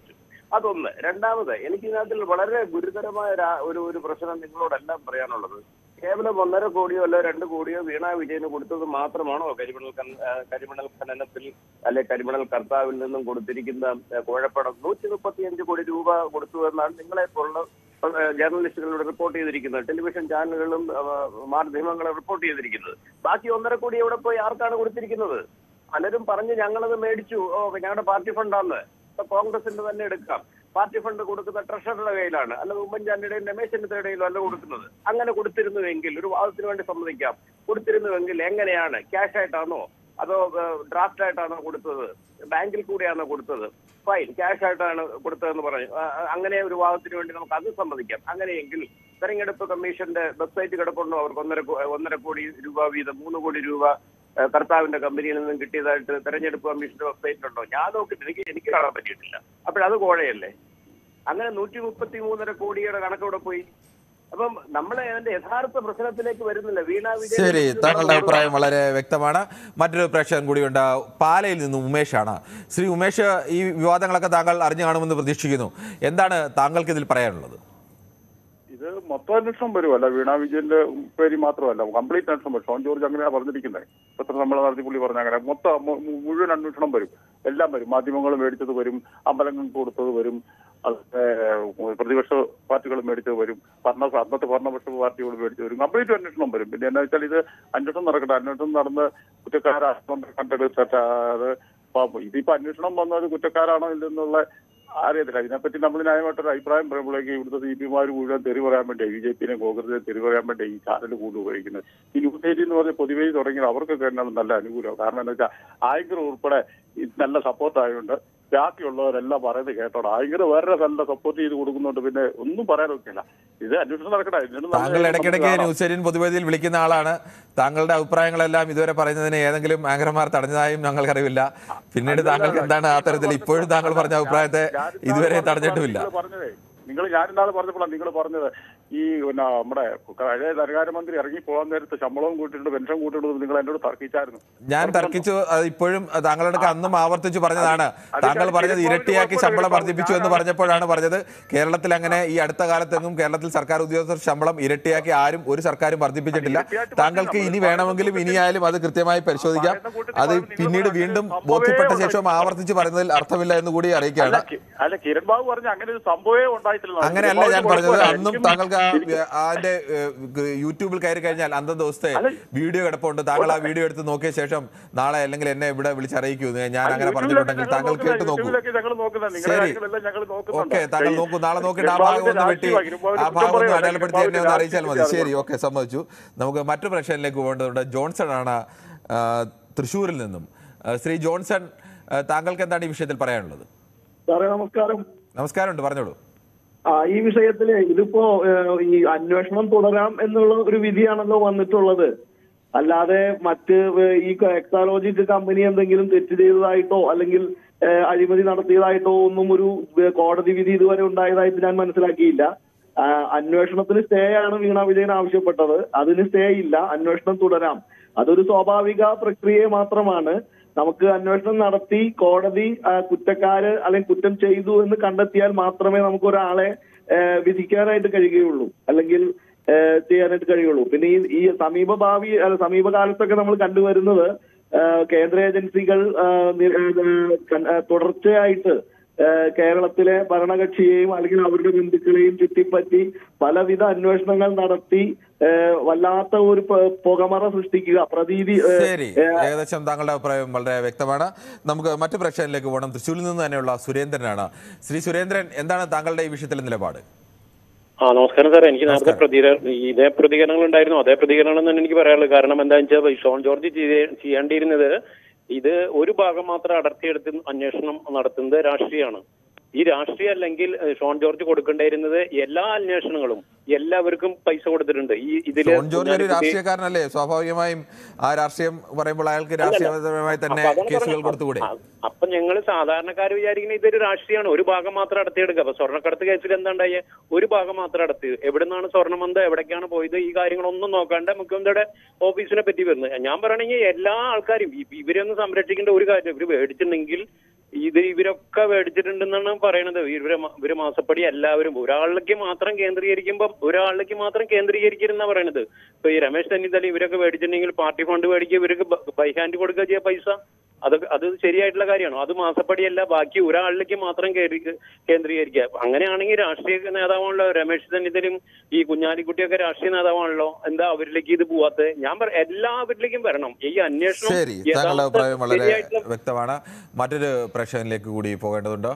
അതൊന്ന് രണ്ടാമത് എനിക്ക് ഇതിനകത്തിൽ വളരെ ഗുരുതരമായ ഒരു- ഒരു ഒരു പ്രശ്നം നിങ്ങളോടെല്ലാം പറയാനുള്ളത് കേവലം ഒന്നര കോടിയോ അല്ല രണ്ട് കോടിയോ വീണ വിജയന് കൊടുത്തത് മാത്രമാണോ കരിമണൽ കൻ- ആ, കരിമണൽ ഖനനത്തിൽ അല്ലെ കരിമണൽ കർത്താവിൽ നിന്നും കൊടുത്തിരിക്കുന്ന ആ, കുഴപ്പണം നൂറ്റി മുപ്പത്തിയഞ്ച് കോടി രൂപ കൊടുത്തു എന്നാണ് നിങ്ങളെ പോലുള്ള ആ, ജേർണലിസ്റ്റുകളോട് റിപ്പോർട്ട് ചെയ്തിരിക്കുന്നത് ടെലിവിഷൻ ചാനലുകളും ആ, മാധ്യമങ്ങളും റിപ്പോർട്ട് ചെയ്തിരിക്കുന്നത് ബാക്കി ഒന്നര കോടി എവിടെ പോയി ആർക്കാണ് കൊടുത്തിരിക്കുന്നത് പലരും പറഞ്ഞ് ഞങ്ങളത് മേടിച്ചു ഓ ഞങ്ങളുടെ പാർട്ടി ഫണ്ടാന്ന് ഇപ്പൊ കോൺഗ്രസിന്റെ തന്നെ എടുക്കാം പാർട്ടി ഫണ്ട് കൊടുക്കുന്ന ട്രഷറിയുടെ കയ്യിലാണ് അല്ല ഉമ്മൻചാണ്ടിയുടെയും രമേശ് ചെന്നിത്തലയുടെയും അല്ല കൊടുക്കുന്നത് അങ്ങനെ കൊടുത്തിരുന്നുവെങ്കിൽ ഒരു വാദത്തിന് വേണ്ടി സമ്മതിക്കാം കൊടുത്തിരുന്നുവെങ്കിൽ എങ്ങനെയാണ് ക്യാഷ് ആയിട്ടാണോ അതോ ഡ്രാഫ്റ്റ് ആയിട്ടാണോ കൊടുത്തത് ബാങ്കിൽ കൂടെയാണോ കൊടുത്തത് ഫൈൻ ക്യാഷ് ആയിട്ടാണ് കൊടുത്തതെന്ന് പറഞ്ഞു ആ, ആ, അങ്ങനെ ഒരു വാദത്തിന് വേണ്ടി നമുക്ക് അത് സമ്മതിക്കാം അങ്ങനെയെങ്കിൽ തെരഞ്ഞെടുപ്പ് കമ്മീഷന്റെ വെബ്സൈറ്റ് കിടപ്പുണ്ടോ അവർക്ക് ഒന്നര കോ- ഒന്നര കോടി രൂപ വീതം മൂന്ന് കോടി രൂപ ഏഹ് കർത്താവിന്റെ കമ്പനിയിൽ നിന്നും കിട്ടിയതായിട്ട് തെരഞ്ഞെടുപ്പ് കമ്മീഷന്റെ വെബ്സൈറ്റിലുണ്ടോ ഞാൻ നോക്കിയിട്ട് എനിക്ക് എനിക്ക് കാണാൻ പറ്റിയിട്ടില്ല അപ്പോഴത് കോഴയല്ലേ അങ്ങനെ നൂറ്റി മുപ്പത്തി മൂന്നര കോടിയുടെ കണക്കവിടെ പോയി അപ്പം നമ്മളെ അതിന്റെ യഥാർത്ഥ പ്രശ്നത്തിലേക്ക് വരുന്നില്ല വീണ വിജയൻ ശരി താങ്കളുടെ അഭിപ്രായം വളരെ വ്യക്തമാണ് മറ്റൊരു പ്രേക്ഷകൻ കൂടിയുണ്ട് പാലയിൽ നിന്നും ഉമേഷാണ് ശ്രീ ഉമേഷ് ഈ വിവാദങ്ങളൊക്കെ താങ്കൾ അറിഞ്ഞു കാണുമെന്ന് പ്രതീക്ഷിക്കുന്നു എന്താണ് താങ്കൾക്ക് ഇതിൽ പറയാനുള്ളത് ഇത് മൊത്തം അന്വേഷണം വരുമല്ല വീണ വിജയന്റെ പേര് മാത്രമല്ല കംപ്ലീറ്റ് അന്വേഷണം വരും ഷോൺ ജോർജ് അങ്ങനെയാ പറഞ്ഞിരിക്കുന്നത് പത്ര സമ്മേളനം നടത്തി പുള്ളി പറഞ്ഞ അങ്ങനെ മൊത്തം മു- മു- മുഴുവൻ അന്വേഷണം വരും എല്ലാം വരും മാധ്യമങ്ങൾ മേടിച്ചത് വരും അമ്പലങ്ങൾക്ക് കൊടുത്തത് വരും അതുപോലെ പ്രതിപക്ഷ പാർട്ടികൾ മേടിച്ചത് വരും ഭരണ അന്നത്തെ ഭരണപക്ഷ പാർട്ടികൾ മേടിച്ചത് വരും കംപ്ലീറ്റ് അന്വേഷണം വരും പിന്നെ എന്താ വെച്ചാൽ ഇത് അന്വേഷണം നടക്കട്ടെ അന്വേഷണം നടന്ന് കുറ്റക്കാരാണ് കണ്ടെടുത്തത് ഇതിപ്പോ അന്വേഷണം വന്നത് കുറ്റക്കാരാണോ ഇല്ലെന്നുള്ള അറിയത്തില്ല ഇതിനെപ്പറ്റി നമ്മൾ ന്യായമായിട്ടൊരു അഭിപ്രായം പറയുമ്പോഴേക്ക് ഇവിടുത്തെ സി പി മാർ മുഴുവൻ തെറി പറയാൻ വേണ്ടി ബി ജെ പിനെ കോൺഗ്രസിനെ തെറി പറയാൻ വേണ്ടി ഈ ചാനൽ കൂടുതൽ ഉപയോഗിക്കുന്നത് ഈ ന്യൂസ് എയ്റ്റീൻ എന്ന് പറഞ്ഞ പൊതുവേ തുടങ്ങിയത് അവർക്കൊക്കെ എന്നാണ് നല്ല അനുകൂലം കാരണം എന്താ വെച്ചാൽ ആയിക്കർ ഉൾപ്പെടെ ഈ നല്ല സപ്പോർട്ട് ആയതുകൊണ്ട് ബാക്കിയുള്ളവരെല്ലാം പറയുന്നത് കേട്ടോണം ആയിക്കർ വേറെ നല്ല സപ്പോർട്ട് ചെയ്ത് കൊടുക്കുന്നുണ്ട് പിന്നെ ഒന്നും പറയാനൊക്കെയില്ല ഇത് അന്വേഷണം നടക്കട്ടെ ഇതിന് നല്ല താങ്കൾ ഇടയ്ക്കിടയ്ക്ക് നമുക്ക് കാണാം. ന്യൂസ് എയ്റ്റീൻ പൊതുവേദിയിൽ വിളിക്കുന്ന ആളാണ് താങ്കളുടെ അഭിപ്രായങ്ങളെല്ലാം ഇതുവരെ പറയുന്നതിന് ഏതെങ്കിലും ആങ്കർമാർ തടഞ്ഞതായും ഞങ്ങൾക്കറിയില്ല പിന്നീട് താങ്കൾക്ക് എന്താണ് ആ തരത്തിൽ ഇപ്പോഴും താങ്കൾ പറഞ്ഞ അഭിപ്രായത്തെ ഞാനിന്നാള് ഇതുവരെ പറഞ്ഞപ്പോഴാണ് തടഞ്ഞിട്ടുമില്ല നിങ്ങള് പറഞ്ഞതേ നിങ്ങൾ ഞാനിന്നാള് പറഞ്ഞപ്പോഴാണ് നിങ്ങൾ പറഞ്ഞത് ഈ പിന്നെ നമ്മുടെ പഴയ ധനകാര്യമന്ത്രി ഇറങ്ങി പോകാൻ നേരത്ത് ശമ്പളവും കൂട്ടിയിട്ട് പെൻഷൻ കൂട്ടിയിട്ട് നിങ്ങൾ എന്നോട് തർക്കിച്ചായിരുന്നു ഞാൻ തർക്കിച്ചു അത് ഇപ്പോഴും താങ്കളുടെ അന്നും ആവർത്തിച്ചു പറഞ്ഞതാണ് താങ്കൾ പറഞ്ഞത് ഇരട്ടിയാക്കി ശമ്പളം വർദ്ധിപ്പിച്ചു എന്ന് പറഞ്ഞപ്പോഴാണ് പറഞ്ഞത് കേരളത്തിൽ അങ്ങനെ ഈ അടുത്ത കാലത്തെങ്ങും കേരളത്തിൽ സർക്കാർ ഉദ്യോഗസ്ഥർ ശമ്പളം ഇരട്ടിയാക്കി ആരും ഒരു സർക്കാരും വർദ്ധിപ്പിച്ചിട്ടില്ല താങ്കൾക്ക് ഇനി വേണമെങ്കിലും ഇനിയായാലും അത് കൃത്യമായി പരിശോധിക്കാം അത് പിന്നീട് വീണ്ടും ബോധ്യപ്പെട്ട ശേഷം ആവർത്തിച്ച് പറയുന്നതിൽ അർത്ഥമില്ല എന്ന് കൂടി അല്ല അറിയിക്കുകയാണ് കി- അല്ല കിരൺ ബാബു പറഞ്ഞ അങ്ങനെ ഒരു സംഭവമേ ഉണ്ടായിട്ടില്ല അങ്ങനെയല്ല ഞാൻ പറഞ്ഞത് അന്നും എനിക്കും- താങ്കൾക്ക് ആ എനിക്ക് അതിന്റെ ഏഹ്, യൂട്യൂബിൽ കയറി കഴിഞ്ഞാൽ അന്നത്തെ ദിവസത്തെ വീഡിയോ കിടപ്പുണ്ട് താങ്കൾ ആ വീഡിയോ എടുത്ത് നോക്കിയ ശേഷം നാളെ അല്ലെങ്കിൽ എന്നെ ഇവിടെ വിളിച്ചറിയിക്കൂ ഞാൻ അങ്ങനെ പറഞ്ഞിട്ടുണ്ടെങ്കിൽ താങ്കൾ കേട്ട് നോക്കൂ യൂട്യൂബിലൊക്കെ ഞങ്ങൾ നോക്കുന്നുണ്ട് നിങ്ങളുടെ ശരി കാര്യങ്ങളെല്ലാം ഞങ്ങൾ നോക്കുന്നുണ്ട് ഓക്കെ താങ്കൾ നോക്കൂ നാളെ നോക്കിയിട്ട് ആ കിരൺ ഭാഗം ഒന്ന് ബാബുവിന്റെ വെട്ടി രാഷ്ട്രീയം, കിരൺ ആ ബാബുവിന്റെ ഭാഗം ഒന്ന് കുറ്റം അടയാളപ്പെടുത്തി പറയാം. എന്നെ ഒന്ന് കിരൺ അറിയിച്ചാൽ മതി ബാബുവിന്റെ ശരി ഓക്കെ സമ്മതിച്ചു നമുക്ക് മറ്റു പ്രശ്നത്തിലേക്ക് പോകേണ്ടതുണ്ട് ജോൺസൺ ആണ് ആ, തൃശ്ശൂരിൽ നിന്നും ആ, ശ്രീ ജോൺസൺ ആ, താങ്കൾക്ക് എന്താണ് ഈ വിഷയത്തിൽ പറയാനുള്ളത് സാറേ നമസ്കാരം നമസ്കാരമുണ്ട് പറഞ്ഞോളൂ ആ ഈ വിഷയത്തില് ഇതിപ്പോ ഏഹ്, ഈ അന്വേഷണം തുടരാം എന്നുള്ള ഒരു വിധിയാണല്ലോ വന്നിട്ടുള്ളത് അല്ലാതെ മറ്റ് ഏഹ്, ഈ എക്സാലോജിക് കമ്പനി എന്തെങ്കിലും തെറ്റ് ചെയ്തതായിട്ടോ അല്ലെങ്കിൽ ഏഹ്, അഴിമതി നടത്തിയതായിട്ടോ ഒന്നും ഒരു ഏഹ്, കോടതി വിധി ഇതുവരെ ഉണ്ടായതായിട്ട് ഞാൻ മനസ്സിലാക്കിയില്ല ആ, അന്വേഷണത്തിന് സ്റ്റേ ആണ് വീണ വിജയൻ ആവശ്യപ്പെട്ടത് അതിന് സ്റ്റേ ഇല്ല അന്വേഷണം തുടരാം അതൊരു സ്വാഭാവിക പ്രക്രിയ മാത്രമാണ് നമുക്ക് അന്വേഷണം നടത്തി കോടതി ആ, കുറ്റക്കാര് അല്ലെങ്കിൽ കുറ്റം ചെയ്തു എന്ന് കണ്ടെത്തിയാൽ മാത്രമേ നമുക്ക് ഒരാളെ ആ, വിധിക്കാനായിട്ട് കഴിയുകയുള്ളൂ അല്ലെങ്കിൽ ആ, ചെയ്യാനായിട്ട് കഴിയുള്ളൂ പിന്നെ ഈ ഈ സമീപ ഭാവി അല്ല, സമീപകാലത്തൊക്കെ നമ്മൾ കണ്ടുവരുന്നത് ആ, കേന്ദ്ര ഏജൻസികൾ ആ, നി- ആ, കൺ- ആ, തുടർച്ചയായിട്ട് ആ, കേരളത്തിലെ ഭരണകക്ഷിയെയും അല്ലെങ്കിൽ അവരുടെ ബന്ധുക്കളെയും ചുറ്റിപ്പറ്റി പലവിധ അന്വേഷണങ്ങൾ നടത്തി ആ, വല്ലാത്ത ഒരു പ- പുകമറ സൃഷ്ടിക്കുക പ്രതീതി ആ, ശരി ആ, ഏകദേശം താങ്കളുടെ അഭിപ്രായം വളരെ വ്യക്തമാണ് നമുക്ക് മറ്റു പ്രശ്നങ്ങളിലേക്ക് പോകണം തൃശ്ശൂരിൽ നിന്ന് തന്നെയുള്ള സുരേന്ദ്രനാണ് ശ്രീ സുരേന്ദ്രൻ എന്താണ് താങ്കളുടെ ഈ വിഷയത്തിലെ നിലപാട് ആ നമസ്കാരം സാർ എനിക്ക് നേരത്തെ പ്രതികരണം ഇതേ പ്രതികരണങ്ങൾ ഉണ്ടായിരുന്നു അതേ പ്രതികരണം തന്നെ എനിക്ക് പറയാനുള്ളത് കാരണം എന്താണെന്ന് വെച്ചാൽ ഷോൺ ജോർജ് ചെയ്തേ- ചെയ്യേണ്ടിയിരുന്നത് ഇത് ഒരു ഭാഗം മാത്രം അടർത്തിയെടുത്ത് അന്വേഷണം നടത്തുന്നത് രാഷ്ട്രീയമാണ് ഈ രാഷ്ട്രീയം അല്ലെങ്കിൽ ഏഹ്, ഷോൺ ജോർജ് കൊടുക്കേണ്ടിയിരുന്നത് എല്ലാ അന്വേഷണങ്ങളും എല്ലാവർക്കും പൈസ കൊടുത്തിട്ടുണ്ട് ഈ ഇതില് ജോൺ ജോർജ് ഒരു ഞാനിപ്പോ ഈ- രാഷ്ട്രീയക്കാരനല്ലേ സ്വാഭാവികമായും ആ രാഷ്ട്രീയം പറയുമ്പോൾ അയാൾക്ക് രാഷ്ട്രീയപരമായി തന്നെ അപ്പൊ അതാണ് കേസുകൾ പറഞ്ഞത്. കൊടുത്തുകൂടെ അ- അപ്പൊ ഞങ്ങൾ സാധാരണക്കാർ വിചാരിക്കുന്ന ഇതൊരു രാഷ്ട്രീയമാണ് ഒരു ഭാഗം മാത്രം അടത്തിയെടുക്കുക അപ്പൊ സ്വർണ്ണക്കടത്ത് കേസിൽ എന്താ ഉണ്ടായേ ഒരു ഭാഗം മാത്രം അടത്തി എവിടെ നിന്നാണ് സ്വർണം വന്നത് എവിടേക്കാണ് പോയത് ഈ കാര്യങ്ങളൊന്നും നോക്കാണ്ട് മുഖ്യമന്ത്രിയുടെ ഓഫീസിനെ പറ്റി വരുന്നത് ഞാൻ പറയണെങ്കിൽ എല്ലാ ആൾക്കാരും ഇ- ഇവരെ ഒന്ന് സംരക്ഷിക്കേണ്ട ഒരു കാര്യം ഇവര് മേടിച്ചിട്ടുണ്ടെങ്കിൽ ഇത് ഇവരൊക്കെ മേടിച്ചിട്ടുണ്ടെന്നാണ് പറയണത് ഇവര് മ- ഇവര് മാസപ്പടി എല്ലാവരും ഒരാളിലേക്ക് മാത്രം കേന്ദ്രീകരിക്കുമ്പോൾ ഒരാളിലേക്ക് മാത്രം കേന്ദ്രീകരിക്കരുന്ന പറയണത് ഇപ്പൊ ഈ രമേശ് ചെന്നിത്തല ഇവരൊക്കെ മേടിച്ചിട്ടുണ്ടെങ്കിൽ പാർട്ടി ഫണ്ട് മേടിക്കുക ഇവർക്ക് ബൈ ഹാൻഡ് കൊടുക്കുക ചെയ്യുക പൈസ അത് അത് ശരിയായിട്ടുള്ള കാര്യമാണോ അത് മാസപ്പടിയല്ല ബാക്കി ഒരാളിലേക്ക് മാത്രം കേറി- കേന്ദ്രീകരിക്കുക അങ്ങനെയാണെങ്കിൽ രാഷ്ട്രീയ നേതാവാണല്ലോ രമേശ് ചെന്നിത്തലയും ഈ കുഞ്ഞാലിക്കുട്ടിയൊക്കെ രാഷ്ട്രീയ നേതാവാണല്ലോ എന്താ അവരിലേക്ക് ഇത് പോവാത്തത് ഞാൻ പറ എല്ലാവരിലേക്കും വരണം ഈ അന്വേഷണം ശരി താങ്കളുടെ യഥാർത്ഥ അഭിപ്രായം വളരെ ശരിയായിട്ടുള്ള വ്യക്തമാണ് മറ്റൊരു പ്രേക്ഷകനിലേക്ക് കൂടി പോകേണ്ടതുണ്ട്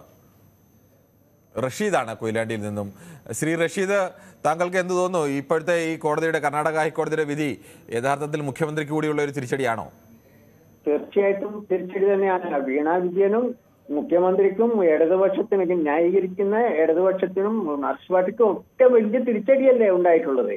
റഷീദാണ് കൊയിലാണ്ടിയിൽ നിന്നും ശ്രീ റഷീദ് താങ്കൾക്ക് എന്ത് തോന്നുന്നു ഇപ്പോഴത്തെ ഈ കോടതിയുടെ കർണാടക ഹൈക്കോടതിയുടെ വിധി യഥാർത്ഥത്തിൽ മുഖ്യമന്ത്രിക്ക് കൂടിയുള്ള ഒരു തിരിച്ചടിയാണോ തീർച്ചയായിട്ടും തിരിച്ചടി തന്നെയാണ് വീണ വിജയനും മുഖ്യമന്ത്രിക്കും ഇടതുപക്ഷത്തിനും ന്യായീകരിക്കുന്ന ഇടതുപക്ഷത്തിനും മാർക്സ് പാർട്ടിക്കും ഒക്കെ വലിയ തിരിച്ചടിയല്ലേ ഉണ്ടായിട്ടുള്ളത്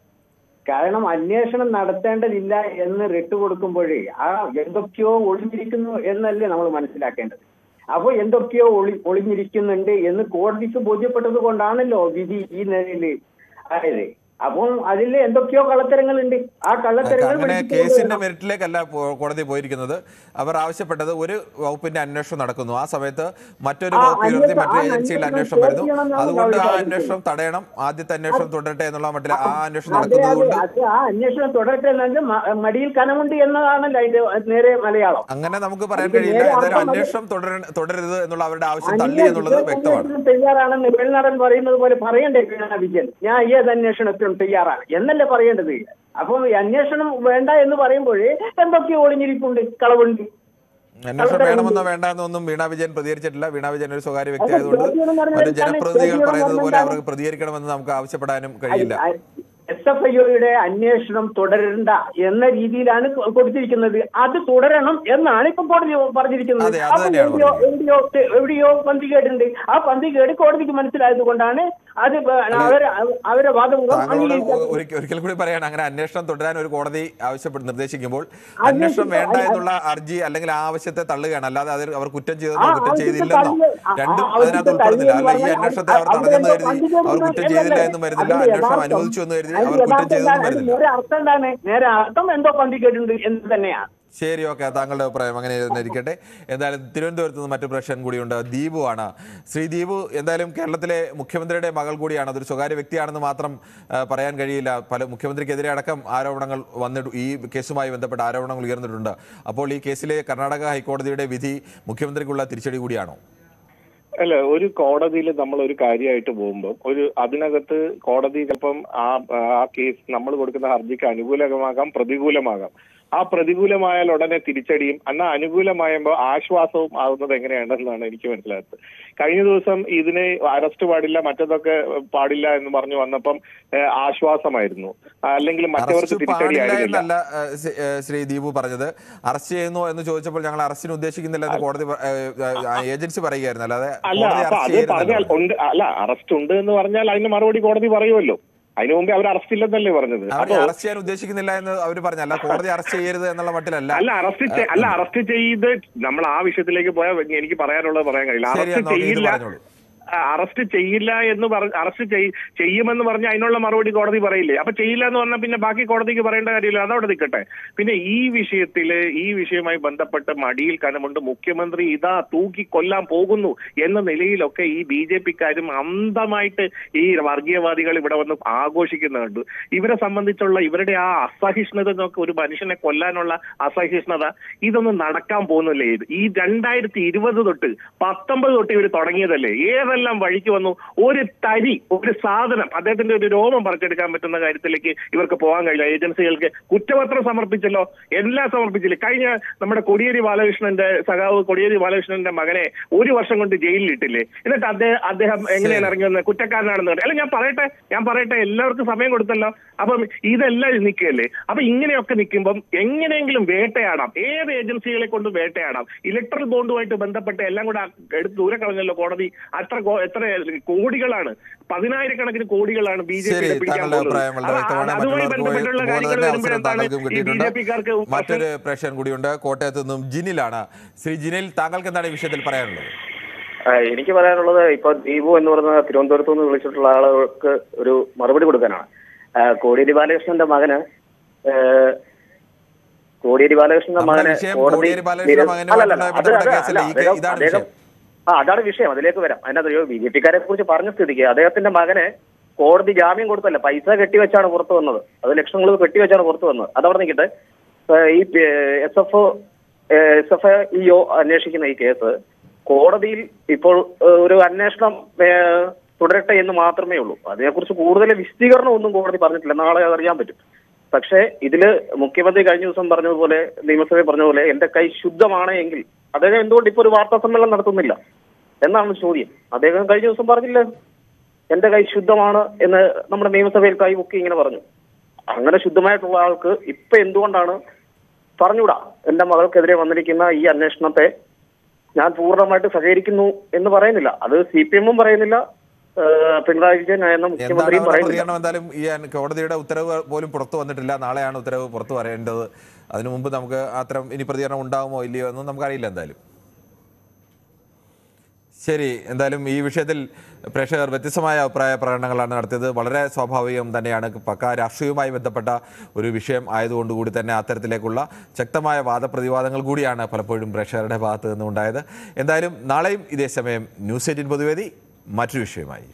കാരണം അന്വേഷണം നടത്തേണ്ടതില്ല എന്ന് റിട്ട് കൊടുക്കുമ്പോഴേ ആ എന്തൊക്കെയോ ഒളിഞ്ഞിരിക്കുന്നു എന്നല്ലേ നമ്മൾ മനസ്സിലാക്കേണ്ടത് അപ്പോൾ എന്തൊക്കെയോ ഒളി ഒളിഞ്ഞിരിക്കുന്നുണ്ട് എന്ന് കോടതിക്ക് ബോധ്യപ്പെട്ടത് കൊണ്ടാണല്ലോ വിധി ഈ നിലയിൽ ആയത് അപ്പം അതിൽ എന്തൊക്കെയോ കള്ളത്തരങ്ങളുണ്ട് ആ കള്ളത്തരങ്ങൾ അങ്ങനെ വെളിച്ചത്ത് കേസിന്റെ കൊണ്ടുവരണം. മെറിറ്റിലേക്കല്ല പോ- കോടതി പോയിരിക്കുന്നത് അവർ ആവശ്യപ്പെട്ടത് ഒരു വകുപ്പിന്റെ അന്വേഷണം നടക്കുന്നു ആ സമയത്ത് മറ്റൊരു ആ, വകുപ്പ് ഉയർത്തി അന്വേഷണം- മറ്റൊരു ആ ഏജൻസിയിൽ അന്വേഷണം അന്വേഷണം വരുന്നു ചെയ്യണമെന്നാണ് അതുകൊണ്ട് ആ ഗവൺമെന്റ് അന്വേഷണം തടയണം ആദ്യത്തെ അന്വേഷണം തുടരട്ടെ എന്നുള്ള മട്ടിൽ ആ അന്വേഷണം അതെ നടക്കുന്നത് അതെ കൊണ്ട് അത് ആ അന്വേഷണം തുടരട്ടെ എന്നത് മ- മടിയിൽ കനമുണ്ട് എന്നതാണല്ലോ അതിന്റെ നേരെ മലയാളം അങ്ങനെ നമുക്ക് പറയാൻ അതിന്റെ കഴിയില്ല നേരെ ഏതായാലും അർത്ഥം അത് അന്വേഷണം തുടര- തുടരരുത് എന്നുള്ള അവരുടെ ആവശ്യം തള്ളി എന്നുള്ളത് വ്യക്തമാണ് അന്വേഷണം തയ്യാറാണെന്ന് വെളിനടൻ പറയുന്നത് പോലെ പറയണ്ടേ പിണറായി വിജയൻ ഞാൻ ഏത് അന്വേഷണത്തിനും തയ്യാറാണ് എന്നല്ലേ പറയേണ്ടത് അപ്പം ഈ അന്വേഷണം വേണ്ട എന്ന് പറയുമ്പോഴേ എന്തൊക്കെയോ ഒളിഞ്ഞിരിപ്പുണ്ട് കളവുണ്ട് അന്വേഷണം വേണമെന്നോ വേണ്ടെന്നോ ഒന്നും വീണ വിജയൻ പ്രതികരിച്ചിട്ടില്ല വീണ വിജയൻ ഒരു സ്വകാര്യ വ്യക്തി ആയതുകൊണ്ട് ചോദ്യം എന്ന് പറഞ്ഞാൽ മറ്റു എന്താണ്? ജനപ്രതിനിധികൾ ചോദ്യം എന്ന് പറയുന്നത് പോലെ പറഞ്ഞാൽ അവർക്ക് പ്രതികരിക്കണമെന്ന് നമുക്ക് ആവശ്യപ്പെടാനും കഴിയില്ല എസ് എഫ് ഐയുടെ അന്വേഷണം തുടരണ്ട എന്ന രീതിയിലാണ് കൊ- കൊടുത്തിരിക്കുന്നത് അത് തുടരണം എന്നാണ് ഇപ്പൊ കോടതി പറഞ്ഞിരിക്കുന്നത് അതെ, അത് അപ്പൊ തന്നെയാണ് എവിടെയോ എവിടെയോ തെ- എവിടെയോ പന്തികേടുണ്ട് ആ പന്തികേട് കോടതിക്ക് മനസ്സിലായത് കൊണ്ടാണ് അത് പ- അവരെ അവരെ വാദമുഖം താങ്കളോട് അംഗീകരിച്ചത് ഒരിക്കൽ ഒരിക്കൽ കൂടി പറയാണ് അങ്ങനെ അന്വേഷണം തുടരാൻ ഒരു കോടതി ആവശ്യപ്പെട്ട് നിർദ്ദേശിക്കുമ്പോൾ അന്വേഷണം- അന്വേഷണം വേണ്ട അ- എന്നുള്ള അർജി അല്ലെങ്കിൽ ആ ആവശ്യത്തെ തള്ളുകയാണ് അല്ലാതെ അത് അവർ കുറ്റം ആ ചെയ്തെന്നോ കുറ്റം ആവശ്യത്തെ ചെയ്തില്ലെന്നോ തള്ളി- ആ രണ്ടും ആവശ്യത്തെ അതിനകത്ത് ഉൾപ്പെടുന്നില്ല തള്ളി അല്ല ഈ എന്ന് അന്വേഷണത്തെ അവർ പറഞ്ഞാൽ തടഞ്ഞെന്ന് അവിടെ കരുതി എന്തോ അവർ കുറ്റം ചെയ്തില്ല എന്നും വരുന്നില്ല അതിന്റെ അന്വേഷണം യഥാർത്ഥം- അനുവദിച്ചു എന്ന് കരുതി അതിന്റെ അവർ കുറ്റം യഥാർത്ഥം ചെയ്തെന്നും എന്താണ്? വരുന്നില്ല നേരെ അർത്ഥം എന്താണ് നേരെ അർത്ഥം എന്തോ പന്തികേടുണ്ട് എന്ന് തന്നെയാണ് ശരി ഓക്കെ താങ്കളുടെ അഭിപ്രായം അങ്ങനെ തന്നെ ഇരിക്കട്ടെ എന്തായാലും തിരുവനന്തപുരത്ത് നിന്ന് മറ്റു പ്രശ്നം കൂടിയുണ്ട് ദീപു ആണ് ശ്രീ ദീപു എന്തായാലും കേരളത്തിലെ മുഖ്യമന്ത്രിയുടെ മകൾ കൂടിയാണ് അതൊരു സ്വകാര്യ വ്യക്തിയാണെന്ന് മാത്രം ആ, പറയാൻ കഴിയില്ല പല മുഖ്യമന്ത്രിക്കെതിരെ അടക്കം ആരോപണങ്ങൾ വന്നിട്ട് ഈ കേസുമായി ബന്ധപ്പെട്ട ആരോപണങ്ങൾ ഉയർന്നിട്ടുണ്ട് അപ്പോൾ ഈ കേസിലെ കർണാടക ഹൈക്കോടതിയുടെ വിധി മുഖ്യമന്ത്രിക്കുള്ള തിരിച്ചടി കൂടിയാണോ അല്ല ഒരു കോടതിയിൽ നമ്മൾ ഒരു കാര്യമായിട്ട് പോകുമ്പോൾ ഒരു അതിനകത്ത് കോടതി ചിലപ്പം ആ ആ കേസ് നമ്മൾ കൊടുക്കുന്ന ഹർജിക്ക് അനുകൂലമാകാം പ്രതികൂലമാകാം ആ പ്രതികൂലമായാൽ ഉടനെ തിരിച്ചടിയും എന്നാൽ അനുകൂലമായുമ്പോൾ ആശ്വാസവും ആകുന്നത് എങ്ങനെയാണെന്നാണ് എനിക്ക് മനസ്സിലാകുന്നത് കഴിഞ്ഞ ദിവസം ഇതിന് അറസ്റ്റ് പാടില്ല മറ്റതൊക്കെ പാടില്ല എന്ന് പറഞ്ഞു വന്നപ്പം ഏഹ്, ആശ്വാസമായിരുന്നു അല്ലെങ്കിൽ മറ്റവർക്ക് അറസ്റ്റ് തിരിച്ചടി പാടില്ല ആയിരുന്നില്ല എന്നല്ല ഏഹ്, ശ്രീ- ഏഹ്, ശ്രീ ദീപു പറഞ്ഞത് അറസ്റ്റ് ചെയ്യുന്നു എന്ന് ചോദിച്ചപ്പോൾ ഞങ്ങൾ അറസ്റ്റിന് ഉദ്ദേശിക്കുന്നില്ല എന്ന് കോടതി പ- ഏഹ്, ഏഹ്, ഏജൻസി പറയുകയായിരുന്നു അല്ലാതെ അല്ല കോടതി അപ്പൊ അറസ്റ്റ് അത് പറഞ്ഞാൽ ചെയ്യുന്നില്ല ഉണ്ട് അല്ല അറസ്റ്റ് ഉണ്ട് എന്ന് പറഞ്ഞാൽ അതിന് മറുപടി കോടതി പറയുമല്ലോ അതിനു മുമ്പേ അവർ അറസ്റ്റ് ഇല്ലെന്നല്ലേ പറഞ്ഞത് അവർ അപ്പോ അറസ്റ്റ് ചെയ്യാൻ ഉദ്ദേശിക്കുന്നില്ല എന്ന് അവർ പറഞ്ഞു അല്ല കോടതി അറസ്റ്റ് ചെയ്യരുത് എന്നുള്ള മട്ടിലല്ല അല്ല അറസ്റ്റ് ചെ- അല്ല അറസ്റ്റ് ചെയ്ത് നമ്മൾ ആ വിഷയത്തിലേക്ക് പോയാൽ എനിക്ക് പറയാനുള്ളത് പറയാൻ കഴിയില്ല ശരി, അറസ്റ്റ് എന്നാ ഓക്കേ, ഇത് ചെയ്യില്ല പറഞ്ഞോളൂ. ആ, അറസ്റ്റ് ചെയ്യില്ല എന്ന് പറഞ്ഞ അറസ്റ്റ് ചെയ്- ചെയ്യുമെന്ന് പറഞ്ഞ അതിനുള്ള മറുപടി കോടതി പറയില്ലേ അപ്പൊ ചെയ്യില്ല എന്ന് പറഞ്ഞാൽ പിന്നെ ബാക്കി കോടതിക്ക് പറയേണ്ട കാര്യമില്ല അതവിടെ നിൽക്കട്ടെ പിന്നെ ഈ വിഷയത്തില് ഈ വിഷയവുമായി ബന്ധപ്പെട്ട് മടിയിൽ കനമുണ്ട് മുഖ്യമന്ത്രി ഇതാ തൂക്കി കൊല്ലാൻ പോകുന്നു എന്ന നിലയിലൊക്കെ ഈ ബി ജെ പിക്കാരും അന്ധമായിട്ട് ഈ വർഗീയവാദികൾ ഇവിടെ വന്ന് ആഘോഷിക്കുന്നുണ്ട് ഇവരെ സംബന്ധിച്ചുള്ള ഇവരുടെ ആ അസഹിഷ്ണുത എന്നൊക്കെ ഒരു മനുഷ്യനെ കൊല്ലാനുള്ള അസഹിഷ്ണുത ഇതൊന്നും നടക്കാൻ പോകുന്നില്ലേ ഇത് ഈ രണ്ടായിരത്തി ഇരുപത് തൊട്ട് പത്തൊമ്പത് തൊട്ട് ഇവർ തുടങ്ങിയതല്ലേ ഏതെല്ലാം വഴിക്ക് വന്നു ഒരു തരി ഒരു സാധനം അദ്ദേഹത്തിന്റെ ഒരു രോമം പറിച്ചെടുക്കാൻ പറ്റുന്ന കാര്യത്തിലേക്ക് ഇവർക്ക് പോകാൻ കഴിയില്ല ഏജൻസികൾക്ക് കുറ്റപത്രം സമർപ്പിച്ചല്ലോ എല്ലാം സമർപ്പിച്ചില്ലേ കഴിഞ്ഞ നമ്മുടെ കൊടിയേരി ബാലകൃഷ്ണന്റെ സഖാവ് കൊടിയേരി ബാലകൃഷ്ണന്റെ മകനെ ഒരു വർഷം കൊണ്ട് ജയിലിൽ ഇട്ടില്ലേ എന്നിട്ട് അദ്ദേഹം അദ്ദേഹം എങ്ങനെയാണ് ഇറങ്ങി വന്നത് കുറ്റക്കാരനാണെന്ന് പറഞ്ഞു അല്ല ഞാൻ പറയട്ടെ ഞാൻ പറയട്ടെ എല്ലാവർക്കും സമയം കൊടുത്തല്ലോ അപ്പം ഇതെല്ലാം നിൽക്കുകയല്ലേ അപ്പൊ ഇങ്ങനെയൊക്കെ നിൽക്കുമ്പം എങ്ങനെയെങ്കിലും വേട്ടയാടാം ഏത് ഏജൻസികളെ കൊണ്ട് വേട്ടയാടാം ഇലക്ട്രൽ ബോണ്ടുമായിട്ട് ബന്ധപ്പെട്ട് എല്ലാം കൂടെ എടുത്ത് ദൂരെ കളഞ്ഞല്ലോ കോടതി അത്ര കോ- എത്ര കോടികളാണ് പതിനായിരക്കണക്കിന് കോടികളാണ് ബി ജെ ശരി പിയുടെ പിടിക്കാൻ താങ്കളുടെ അഭിപ്രായം പോകുന്നത് വളരെ അപ്പൊ വ്യക്തമാണ് അതുമായി മറ്റുള്ളവർക്ക് ബന്ധപ്പെട്ടുള്ള പോലെ കാര്യങ്ങൾ തന്നെ അവസരം വരുമ്പോഴാണ് താങ്കൾക്കും ഈ ബി ജെ കിട്ടിയിട്ടുണ്ട് പിക്കാർക്ക് മറ്റൊരു പ്രേക്ഷകൻ കൂടിയുണ്ട് കോട്ടയത്ത് നിന്നും ജിനിലാണ് ശ്രീ ജിനിൽ താങ്കൾക്ക് എന്താണ് ഈ വിഷയത്തിൽ പറയാനുള്ളത് ആ, എനിക്ക് പറയാനുള്ളത് ഇപ്പൊ ദീപു എന്ന് പറയുന്ന തിരുവനന്തപുരത്ത് നിന്ന് വിളിച്ചിട്ടുള്ള ആളുകൾക്ക് ഒരു മറുപടി കൊടുക്കാനാണ് ആ, കോടിയേരി ബാലകൃഷ്ണന്റെ മകന് ആ, കോടിയേരി ബാലകൃഷ്ണന്റെ നമ്മുടെ മകനെ വിഷയം കോടതി കോടിയേരി ബാലകൃഷ്ണന്റെ നിര- മകനുമായിട്ടുള്ള അല്ലല്ല, അത് ബന്ധപ്പെട്ട അത് കേസല്ലേ? അല്ല, ഈ കേ- അദ്ദേഹം- ഇതാണ് അദ്ദേഹം- വിഷയം. ആ അതാണ് വിഷയം അതിലേക്ക് വരാം അതിനകത്ത് ബി ജെ പിക്കാരെ കുറിച്ച് പറഞ്ഞ സ്ഥിതിക്ക് അദ്ദേഹത്തിന്റെ മകനെ കോടതി ജാമ്യം കൊടുത്തല്ല പൈസ കെട്ടിവെച്ചാണ് പുറത്തു വന്നത് അത് ലക്ഷങ്ങൾ കെട്ടിവെച്ചാണ് പുറത്തു വന്നത് അതവിടെ നിൽക്കട്ടെ ഏഹ് ഈ S F S F E O അന്വേഷിക്കുന്ന ഈ കേസ് കോടതിയിൽ ഇപ്പോൾ ഏഹ് ഒരു അന്വേഷണം ഏഹ് തുടരട്ടെ എന്ന് മാത്രമേ ഉള്ളൂ അതിനെക്കുറിച്ച് കൂടുതൽ വിശദീകരണം ഒന്നും കോടതി പറഞ്ഞിട്ടില്ല നാളെ അതറിയാൻ പറ്റും പക്ഷേ ഇതില് മുഖ്യമന്ത്രി കഴിഞ്ഞ ദിവസം പറഞ്ഞതുപോലെ നിയമസഭയിൽ പറഞ്ഞതുപോലെ എന്റെ കൈ ശുദ്ധമാണ് എങ്കിൽ അദ്ദേഹം എന്തുകൊണ്ട് ഇപ്പൊ ഒരു വാർത്താ സമ്മേളനം നടത്തുന്നില്ല എന്നാണ് ചോദ്യം അദ്ദേഹം കഴിഞ്ഞ ദിവസം പറഞ്ഞില്ല എന്റെ കൈ ശുദ്ധമാണ് എന്ന് നമ്മുടെ നിയമസഭയിൽ കൈ പൊക്കി ഇങ്ങനെ പറഞ്ഞു അങ്ങനെ ശുദ്ധമായിട്ടുള്ള ആൾക്ക് ഇപ്പൊ എന്തുകൊണ്ടാണ് പറഞ്ഞൂടാ എന്റെ മകൾക്കെതിരെ വന്നിരിക്കുന്ന ഈ അന്വേഷണത്തെ ഞാൻ പൂർണ്ണമായിട്ട് സഹകരിക്കുന്നു എന്ന് പറയുന്നില്ല അത് സി പി എമ്മും പറയുന്നില്ല ഏഹ് പിണറായി വിജയൻ എന്ന എന്താണ് മുഖ്യമന്ത്രിയും അവരുടെ പറയുന്നില്ല പ്രതികരണം എന്തായാലും ഈ അൻ- കോടതിയുടെ ഉത്തരവ് പോലും പുറത്തു വന്നിട്ടില്ല നാളെയാണ് ഉത്തരവ് പുറത്തു വരേണ്ടത് അതിനു മുമ്പ് നമുക്ക് അത്തരം ഇനി പ്രതികരണം ഉണ്ടാകുമോ ഇല്ലയോ എന്നും നമുക്കറിയില്ല എന്തായാലും ശരി എന്തായാലും ഈ വിഷയത്തിൽ പ്രേക്ഷകർ വ്യത്യസ്തമായ അഭിപ്രായ പ്രകടനങ്ങളാണ് നടത്തിയത് വളരെ സ്വാഭാവികം തന്നെയാണ് പക്ക രാഷ്ട്രീയവുമായി ബന്ധപ്പെട്ട ഒരു വിഷയം ആയതുകൊണ്ടുകൂടി തന്നെ അത്തരത്തിലേക്കുള്ള ശക്തമായ വാദപ്രതിവാദങ്ങൾ കൂടിയാണ് പലപ്പോഴും പ്രേക്ഷകരുടെ ഭാഗത്ത് നിന്നുണ്ടായത് എന്തായാലും നാളെയും ഇതേ സമയം ന്യൂസ് എയ്റ്റീൻ പൊതുവേദി മറ്റൊരു വിഷയമായി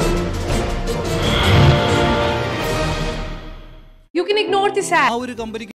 You can ignore this ad. ആ ഒരു കമ്പനിക്ക്